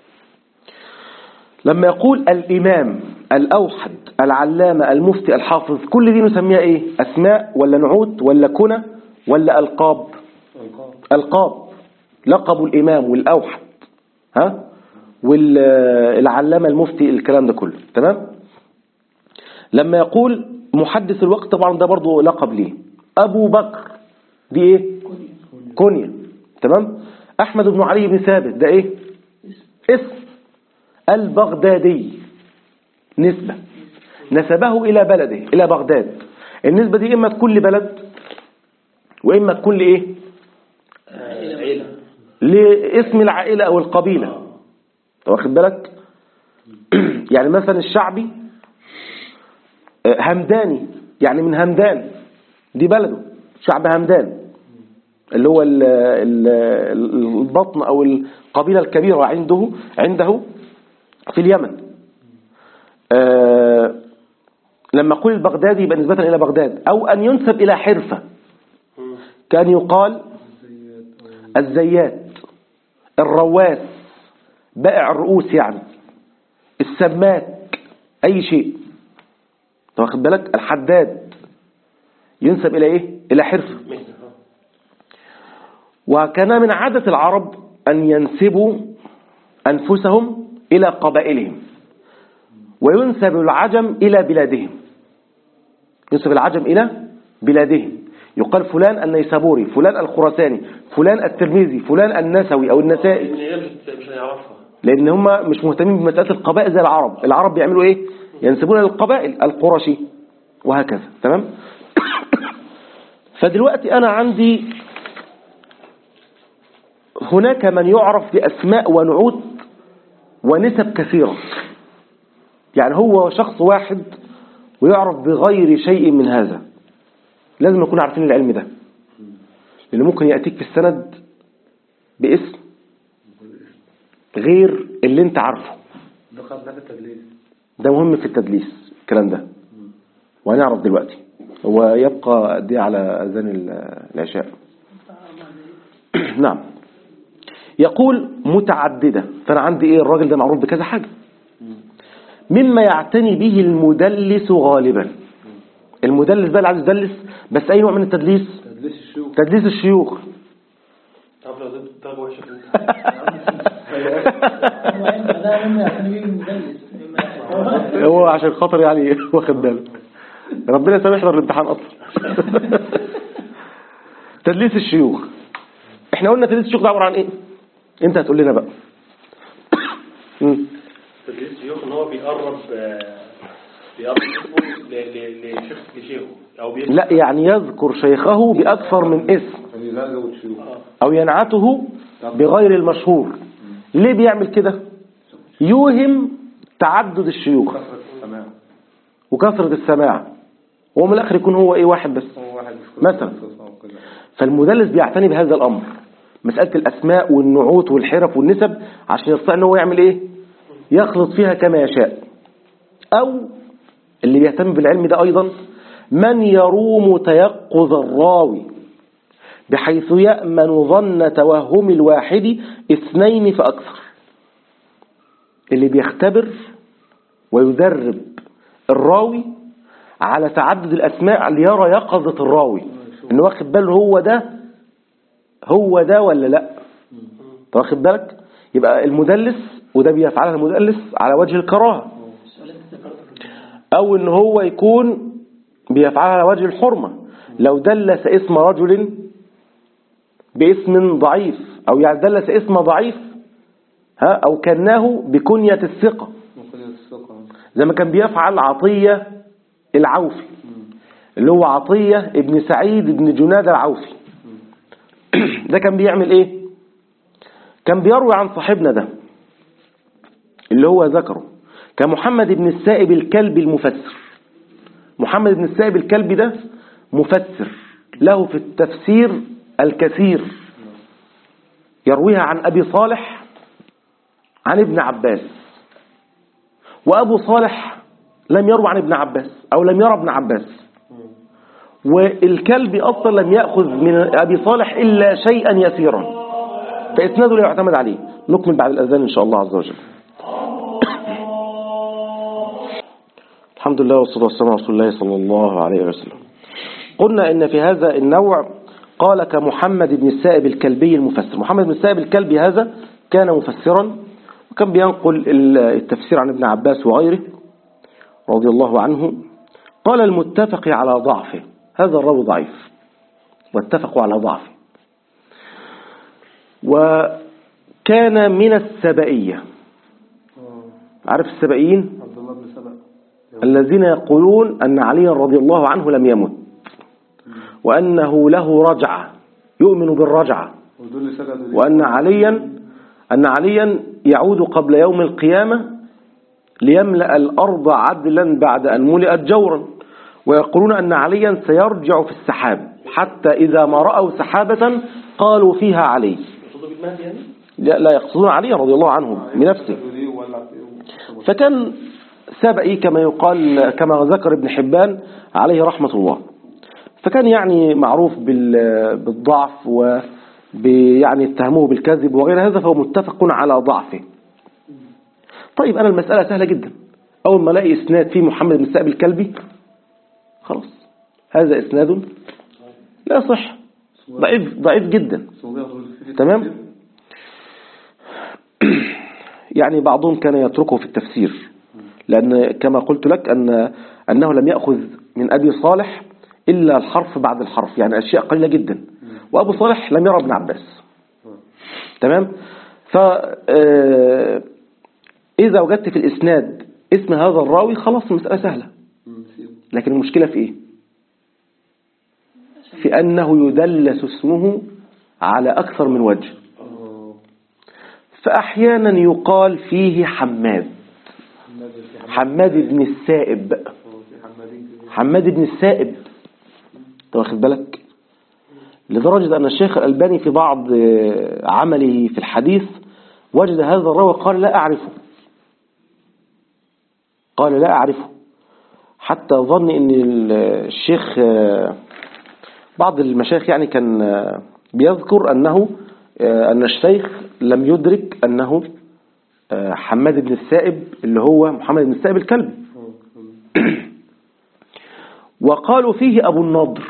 لما يقول الإمام الأوحد العلامة المفتي الحافظ كل دي نسميها إيه أسماء ولا نعوت ولا كنى ولا ألقاب ألقاب لقب الإمام والأوحد ها والعلامة المفتي الكلام ده كله تمام لما يقول محدث الوقت طبعا ده برضو لقب ليه أبو بكر دي إيه كونيا تمام أحمد بن علي بن ثابت ده إيه اسم البغدادي نسبة نسبه إلى بلده إلى بغداد النسبة دي إما تكون لبلد وإما تكون لإيه عيلة لاسم العائلة أو القبيلة واخد بالك يعني مثلا الشعبي همداني يعني من همدان دي بلده شعب همدان اللي هو ال ال البطن أو القبيلة الكبيرة عنده عنده في اليمن آه لما قول البغدادي يبقى نسبة إلى بغداد أو أن ينسب إلى حرفة كان يقال الزيات الرواس بائع الرؤوس يعني السماك أي شيء واخد بالك الحداد ينسب إلى إيه إلى حرفة وكان من عادة العرب أن ينسبوا أنفسهم إلى قبائلهم وينسب العجم إلى بلادهم ينسب العجم إلى بلادهم يقال فلان النيسابوري فلان الخراساني فلان الترمذي فلان النسوي أو النسائي مش هيعرفها لأن هم مش مهتمين بمسألة القبائل زي العرب العرب بيعملوا إيه ينسبون للقبائل القرشي وهكذا تمام فدلوقتي أنا عندي هناك من يعرف بأسماء ونعوت ونسب كثيرة يعني هو شخص واحد ويعرف بغير شيء من هذا لازم نكون عارفين العلم ده لأنه ممكن يأتيك في السند باسم غير اللي انت عارفه ده خدنا في التدليس ده مهم في التدليس الكلام ده وهنعرف دلوقتي هو يبقى قد ايه على أذان ال- العشاء نعم يقول متعددة فأنا عندي إيه الراجل ده معروف بكذا حاجة مما يعتني به المدلس غالبا المدلس بقى اللي عايز يدلس بس أي نوع من التدليس تدليس الشيوخ تدليس الشيوخ طب لو زدت طب وحشة ده مما يعتني به المدلس مما- هو عشان خاطر يعني واخد باله ربنا يسامح يحضر الامتحان اصلا تدليس الشيوخ احنا قلنا تدليس الشيوخ ده عباره عن ايه انت هتقول لنا بقى مم. تدريس الشيوخ ان هو بيقرب آه، بيقرب اسمه ل- ل- لشيخ لشيخه او بيسمع لا يعني يذكر شيخه باكثر من اسم يعني يزعجوا الشيوخ او ينعته بغير المشهور ليه بيعمل كده يوهم تعدد الشيوخ كثرة السماع وكثرة السماع ومن الاخر يكون هو ايه واحد بس هو واحد مش كل مثلا. قصة وكده. فالمدلس بيعتني بهذا الأمر مسألة الأسماء والنعوت والحرف والنسب عشان يستطيع أنه يعمل إيه يخلط فيها كما يشاء أو اللي بيهتم بالعلم ده أيضا من يروم تيقظ الراوي بحيث يأمن ظن توهم الواحد اثنين فأكثر اللي بيختبر ويدرب الراوي على تعدد الأسماء ليرى يقظة الراوي إنه واخد باله هو ده هو ده ولا لا أنت واخد بالك يبقى المدلس وده بيفعلها المدلس على وجه الكراهة السؤال اللي ذكرته أو إن هو يكون بيفعلها على وجه الحرمة لو دلس اسم رجل باسم ضعيف أو يعني دلس اسم ضعيف ها أو كناه بكنية الثقة ممكن الثقة زي ما كان بيفعل عطية العوفي اللي هو عطية ابن سعيد ابن جناد العوفي ده كان بيعمل ايه كان بيروي عن صاحبنا ده اللي هو ذكره كمحمد بن السائب الكلبي المفسر محمد بن السائب الكلبي ده مفسر له في التفسير الكثير يرويها عن أبي صالح عن ابن عباس وأبو صالح لم يروي عن ابن عباس أو لم يرى ابن عباس والكلب أصلا لم يأخذ من أبي صالح إلا شيئا يسيرا فإسناده لا يعتمد عليه نكمل بعد الأذان إن شاء الله عز وجل الحمد لله والصلاة والسلام على رسول الله صلى الله عليه وسلم قلنا إن في هذا النوع قال كمحمد بن السائب الكلبي المفسر محمد بن السائب الكلبي هذا كان مفسرا وكان بينقل التفسير عن ابن عباس وغيره رضي الله عنه قال المتفق على ضعفه هذا الراوي ضعيف واتفقوا على ضعفه وكان من السبئية عارف السبئيين عبد الله بن سبأ الذين يقولون أن علي رضي الله عنه لم يمت وأنه له رجعة يؤمن بالرجعة ودول اللي سجدوا ليه؟ وأن عليا أن عليا يعود قبل يوم القيامة ليملأ الأرض عدلا بعد أن ملئت جورا ويقولون أن عليا سيرجع في السحاب حتى إذا ما رأوا سحابة قالوا فيها علي يقصدوا بالمهدي يعني؟ لا, لا يقصدون علي رضي الله عنه بنفسه سجدوا ليه وولع فيه فكان سبئي كما يقال كما ذكر ابن حبان عليه رحمة الله فكان يعني معروف بال- بالضعف ويعني اتهموه بالكذب وغير هذا فهو متفق على ضعفه طيب أنا المسألة سهلة جدا أول ما الاقي إسناد فيه محمد بن سائب الكلبي خلاص هذا إسناد لا يصح ضعيف ضعيف جدا سوريا دول فيه تمام يعني بعضهم كان يتركه في التفسير لأن كما قلت لك أن أنه لم يأخذ من أبي صالح إلا الحرف بعد الحرف يعني أشياء قليلة جدا وأبو صالح لم يرى ابن عباس تمام ف آه، إذا وجدت في الإسناد اسم هذا الراوي خلاص المسألة سهلة مم، سيبه. لكن المشكلة في إيه في أنه يدلس اسمه على أكثر من وجه آه، فأحيانا يقال فيه حماد حماد في حماد حماد بن السائب آه، في حمادين كتير. حماد بن السائب انت واخد بالك لدرجة أن الشيخ الألباني في بعض آه، عمله في الحديث وجد هذا الراوي قال لا أعرفه قال لا أعرفه حتى ظن أن ال- الشيخ آه، بعض المشايخ يعني كان آه، بيذكر أنه آه، أن الشيخ لم يدرك أنه آه، حماد بن السائب اللي هو محمد بن السائب الكلبي آه، مم. وقالوا فيه أبو النضر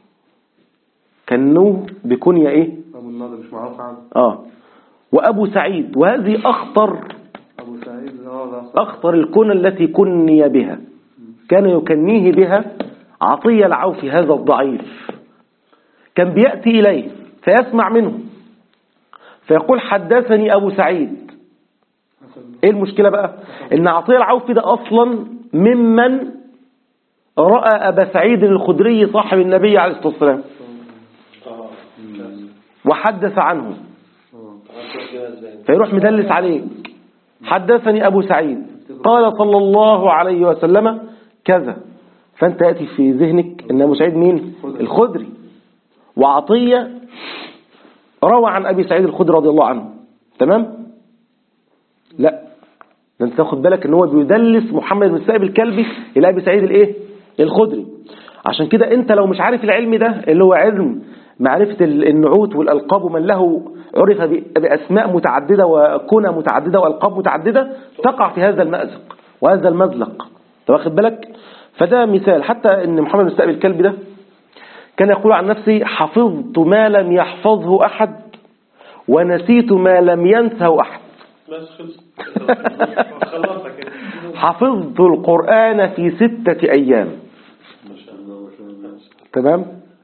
كنوه بكنية إيه أبو النضر مش معروف عنه آه وأبو سعيد وهذه أخطر أبو سعيد اه ده صح. أخطر الكنى التي كني بها كان يكنيه بها عطية العوفي هذا الضعيف كان بيأتي إليه فيسمع منه فيقول حدثني أبو سعيد حسن. إيه المشكلة بقى إن عطية العوفي ده أصلا ممن رأى أبا سعيد الخدري صاحب النبي عليه الصلاة والسلام اه وحدث عنه آه. عرفت كده ازاي فيروح مدلس عليك حدثني أبو سعيد قال صلى الله عليه وسلم كذا فأنت يأتي في ذهنك أن أبو سعيد مين الخدري وعطية روى عن أبي سعيد الخدري رضي الله عنه تمام لا ده انت تاخد بالك ان هو بيدلس محمد بن سائب الكلبي الى ابي سعيد الايه الخدري عشان كده انت لو مش عارف العلم ده اللي هو علم معرفة ال- النعوت والألقاب ومن له عرف ب- بأسماء متعددة وكنى متعددة وألقاب متعددة تقع في هذا المأزق وهذا المزلق انت واخد بالك فده مثال حتى ان محمد بن سائب الكلبي ده كان يقول عن نفسه حفظت ما لم يحفظه أحد ونسيت ما لم ينسه أحد بس خلص خلصت كده حفظت القرآن في ستة أيام ما شاء الله تمام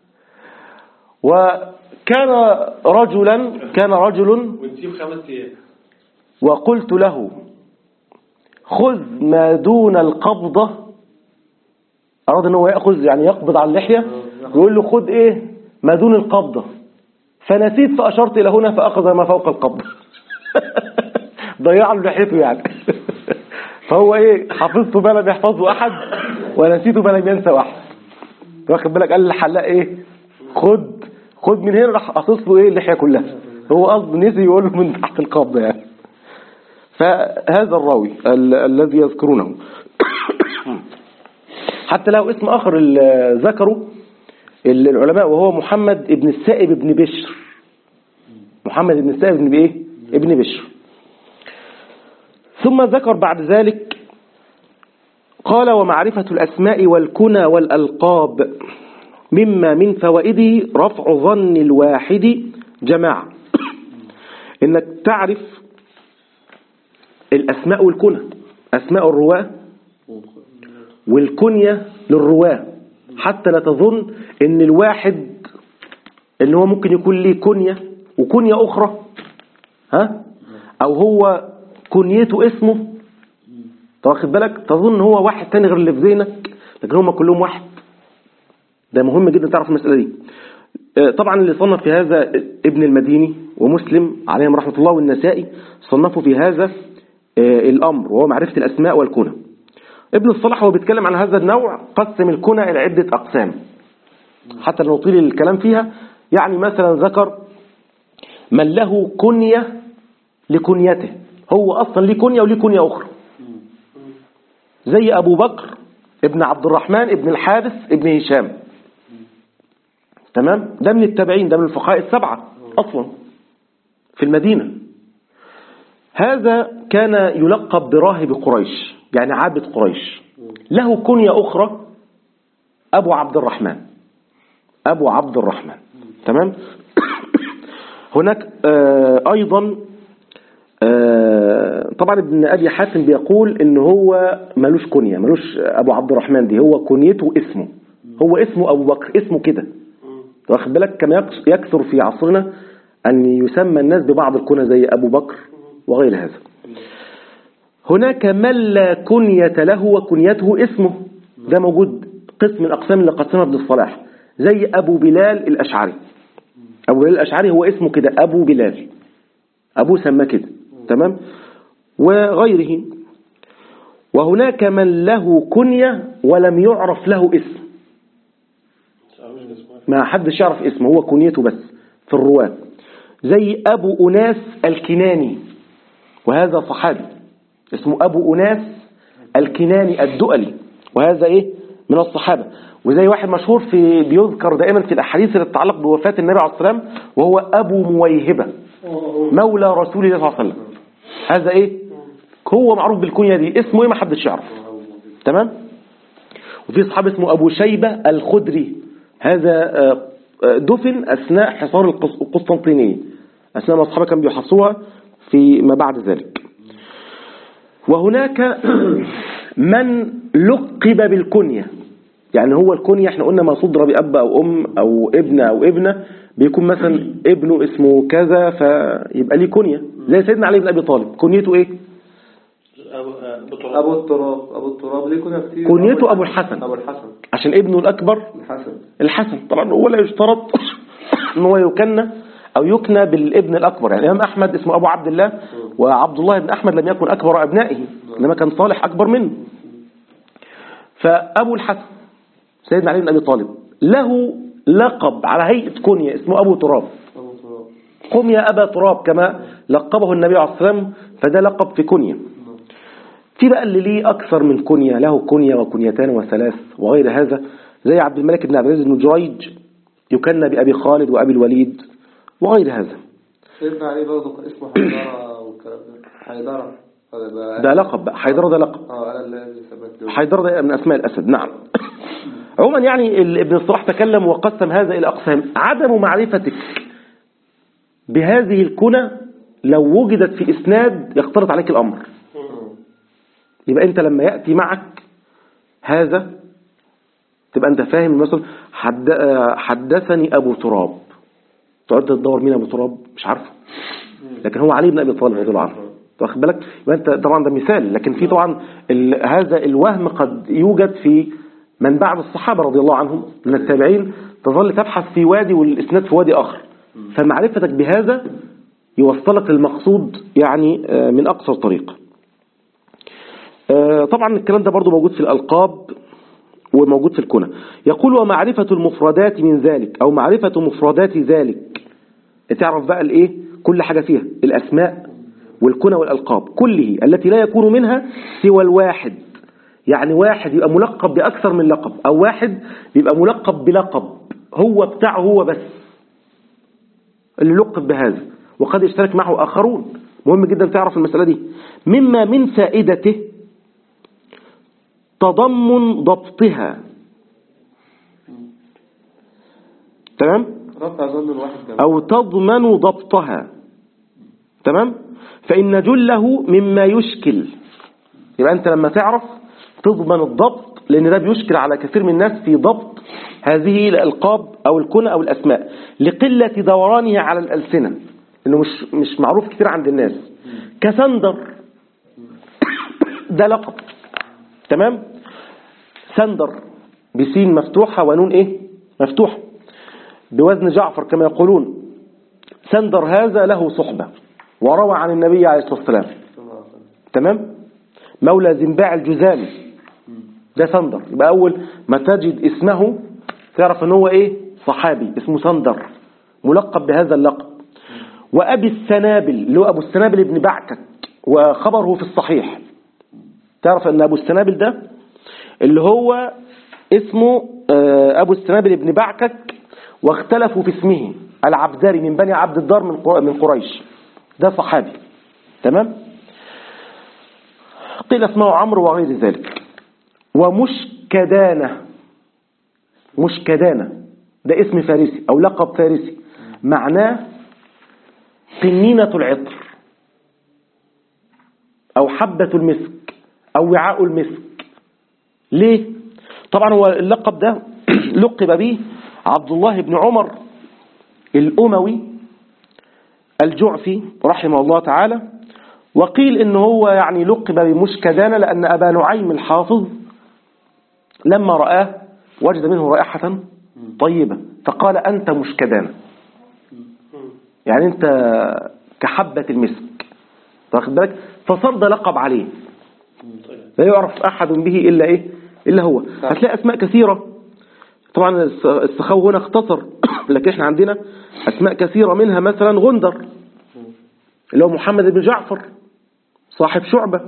وكان رجلا كان رجل ونسيب خمس ايام وقلت له خذ ما دون القبضة أراد أن هو يأخذ يعني يقبض على اللحية يقول له خذ إيه ما دون القبضة فنسيت فأشرت إلى هنا فأخذ ما فوق القبضة ضيع له لحيته يعني فهو إيه حفظته ما لم يحفظه أحد ونسيته ما لم ينسى واحد واخد بالك قال للحلاق إيه خد خد من هنا راح قصص له إيه اللحية كلها هو قصد نسي يقول له من تحت القبضة يعني فهذا الراوي ال الذي يذكرونه حتى له اسم آخر ال- ذكره ال- العلماء وهو محمد ابن السائب ابن بشر محمد ابن السائب ابن ايه ابن بشر ثم ذكر بعد ذلك قال ومعرفة الأسماء والكنى والألقاب مما من فوائده رفع ظن الواحد جماعة إنك تعرف الأسماء والكنى أسماء الرواة والكنية للرواة حتى لا تظن ان الواحد ان هو ممكن يكون ليه كنية وكنية اخرى ها او هو كنيته اسمه طب واخد بالك تظن هو واحد تاني غير اللي في ذهنك لكن هم كلهم واحد ده مهم جدا تعرف المسألة دي آه، طبعا اللي صنف في هذا ابن المديني ومسلم عليهم رحمة الله والنسائي صنفوا في هذا آه، الأمر وهو معرفة الأسماء والكنى ابن الصلاح وهو بيتكلم عن هذا النوع قسم الكنى إلى عدة أقسام حتى لو نطيل الكلام فيها يعني مثلا ذكر من له كنية لكنيته هو أصلا ليه كنية وليه كنية أخرى زي أبو بكر ابن عبد الرحمن ابن الحارث ابن هشام تمام ده من التابعين ده من الفقهاء السبعة أصلا في المدينة هذا كان يلقب براهب قريش يعني عابد قريش له كنية أخرى أبو عبد الرحمن أبو عبد الرحمن تمام هناك آه، أيضا آه، طبعا ابن أبي حاتم بيقول إن هو ملوش كنية ملوش أبو عبد الرحمن دي هو كنيته اسمه هو اسمه أبو بكر اسمه كده واخد بالك كما يكس- يكثر في عصرنا أن يسمى الناس ببعض الكنى زي أبو بكر وغير هذا هناك من لا كنية له وكنيته اسمه ده موجود قسم من أقسام اللي قسمها ابن الصلاح زي أبو بلال الأشعري أبو بلال الأشعري هو اسمه كده أبو بلال أبوه سماه كده تمام وغيره وهناك من له كنية ولم يعرف له اسم ما حدش يعرف اسمه هو كنيته بس في الرواة زي أبو أناس الكناني وهذا صحابي اسمه أبو أناس الكناني الدؤلي وهذا إيه من الصحابة وزي واحد مشهور في بيذكر دائما في الأحاديث اللي تتعلق بوفاة النبي عليه الصلاة والسلام وهو أبو مويهبة مولى رسول الله صلى الله عليه وسلم هذا إيه هو معروف بالكنية دي اسمه إيه ما حدش يعرف تمام وفي صحابي اسمه أبو شيبة الخدري هذا آه، آه، دفن أثناء حصار القس- القسطنطينية أثناء ما أصحابه كانوا بيحصوها في ما بعد ذلك وهناك من لقب بالكنية يعني هو الكنية احنا قلنا ما صدر بأب أو أم أو ابن أو ابنة بيكون مثلا ابنه اسمه كذا فيبقى ليه كنية زي سيدنا علي بن أبي طالب كنيته ايه أبو أبو تراب أبو التراب أبو التراب ليه كنا كتير كنيته أبو الحسن أبو الحسن عشان ابنه الأكبر الحسن الحسن طبعا هو لا يشترط ان هو يكنى او يكنى بالابن الاكبر يعني الامام احمد اسمه ابو عبد الله وعبد الله بن احمد لم يكن اكبر ابنائه انما كان صالح اكبر منه فابو الحسن سيدنا علي بن ابي طالب له لقب على هيئه كنيه اسمه ابو تراب أبو التراب قم يا ابا تراب كما لقبه النبي عليه الصلاه والسلام فده لقب في كنيه في بقى اللي ليه أكثر من كنية له كنية وكنيتان وثلاث وغير هذا زي عبد الملك بن عبد العزيز بن جريج يكنى بأبي خالد وأبي الوليد وغير هذا سيدنا علي برضه كان اسمه حيدرة والكلام ده حيدرة هذا بقى ده لقب بقى حيدر ده لقب اه أنا اللي سميته حيدر ده من أسماء الأسد نعم عموما يعني ال- ابن الصلاح تكلم وقسم هذا إلى أقسام عدم معرفتك بهذه الكنى لو وجدت في إسناد يختلط عليك الأمر يبقى أنت لما يأتي معك هذا تبقى انت فاهم مثلا حد آه، حدثني ابو تراب تقعد تدور مين ابو تراب مش عارفه لكن هو علي بن ابي طالب رضي الله عنه واخد بالك يبقى انت طبعا ده مثال لكن في طبعا ال... هذا الوهم قد يوجد في من بعد الصحابه رضي الله عنهم من التابعين تظل تبحث في وادي والاسناد في وادي اخر فمعرفتك بهذا يوصلك للمقصود يعني آه، من اقصر طريق آه، طبعا الكلام ده برضو موجود في الالقاب وموجود في الكنى يقول ومعرفة المفردات من ذلك أو معرفة مفردات ذلك تعرف بقى الإيه كل حاجة فيها الأسماء والكنى والألقاب كله التي لا يكون منها سوى الواحد يعني واحد يبقى ملقب بأكثر من لقب أو واحد يبقى ملقب بلقب هو بتاعه هو بس اللي لقب بهذا وقد يشترك معه آخرون مهم جدا تعرف المسألة دي مما من فائدته تضمن ضبطها تمام رفع ظن الواحد كمان أو تضمن ضبطها تمام فإن جله مما يشكل يبقى أنت لما تعرف تضمن الضبط لأن ده بيشكل على كثير من الناس في ضبط هذه الألقاب أو الكنى أو الأسماء لقلة دورانها على الألسنة إنه مش مش معروف كتير عند الناس كسندر ده لقب تمام سندر بسين مفتوحة ونون إيه مفتوحة بوزن جعفر كما يقولون سندر هذا له صحبة وروى عن النبي عليه الصلاة والسلام تمام مولى زنباع الجزامي ده سندر يبقى أول ما تجد اسمه تعرف ان هو ايه صحابي اسمه سندر ملقب بهذا اللقب وأبي السنابل اللي هو أبو السنابل ابن بعكك وخبره في الصحيح تعرف ان أبو السنابل ده اللي هو اسمه آه، أبو السنابل ابن بعكك واختلفوا في اسمه العبدري من بني عبد الدار من قر- من قريش ده صحابي تمام قيل اسمه عمرو وغير ذلك ومشكدانة مشكدانة ده اسم فارسي أو لقب فارسي معناه قنينة العطر أو حبة المسك أو وعاء المسك ليه؟ طبعا هو اللقب ده لقب به عبد الله بن عمر الأموي الجعفي رحمه الله تعالى وقيل إن هو يعني لقب بمشكدانة لأن أبا نعيم الحافظ لما رآه وجد منه رائحة طيبة فقال أنت مشكدانة يعني أنت كحبة المسك واخد بالك فصار ده لقب عليه لا يعرف أحد به إلا إيه إلا هو هتلاقي أسماء كثيرة طبعا الس- السخاوي هنا اختصر لكن احنا عندنا أسماء كثيرة منها مثلا غندر اللي هو محمد بن جعفر صاحب شعبة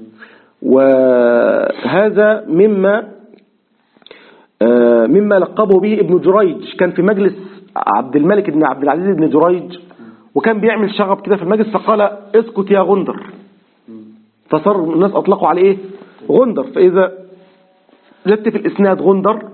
وهذا مما آه، مما لقبه به ابن جريج كان في مجلس عبد الملك بن عبد العزيز بن جريج وكان بيعمل شغب كده في المجلس فقال اسكت يا غندر فصار الناس أطلقوا عليه إيه غندر فإذا جدت في الإسناد غندر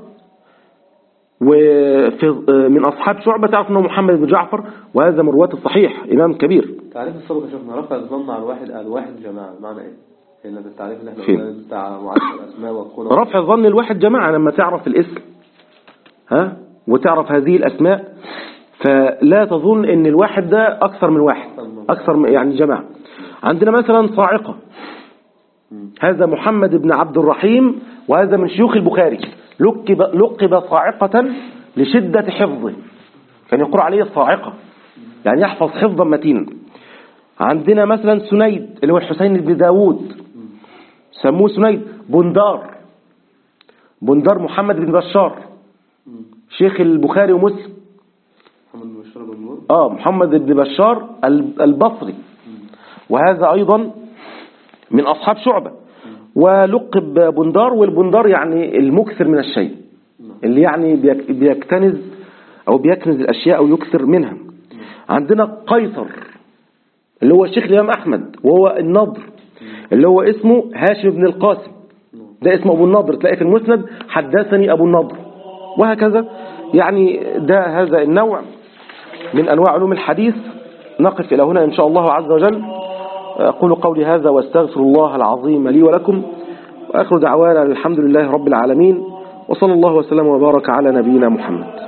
وفي من أصحاب شعبة تعرف أنه محمد بن جعفر وهذا من رواة الصحيح إمام كبير تعريف السابق يا شيخنا رفع الظن على الواحد على الواحد جماعة معنى ايه؟ هنا ده التعريف اللي احنا فين؟ قلناه بتاع معرفة الأسماء والقرى رفع ظن الواحد جماعة لما تعرف الاسم ها وتعرف هذه الأسماء فلا تظن ان الواحد ده أكثر من واحد أكثر من يعني جماعة عندنا مثلا صاعقة هذا محمد بن عبد الرحيم وهذا من شيوخ البخاري لقب, لقب صاعقة لشدة حفظه كان يقول عليه الصاعقة يعني يحفظ حفظا متينا عندنا مثلا سنيد اللي هو الحسين بن داود سموه سنيد بندار بندار محمد بن بشار شيخ البخاري ومسلم محمد بن بشار بن نور اه محمد بن بشار ال- البصري وهذا أيضا من أصحاب شعبة ولقب بندار والبندار يعني المكثر من الشيء اللي يعني بيك- بيكتنز أو بيكنز الأشياء أو يكثر منها عندنا قيصر اللي هو الشيخ الإمام أحمد وهو النضر اللي هو اسمه هاشم بن القاسم ده اسمه أبو النضر تلاقي في المسند حدثني أبو النضر وهكذا يعني ده هذا النوع من أنواع علوم الحديث نقف إلى هنا إن شاء الله عز وجل أقول قولي هذا واستغفر الله العظيم لي ولكم وآخر دعوانا الحمد لله رب العالمين وصلى الله وسلم وبارك على نبينا محمد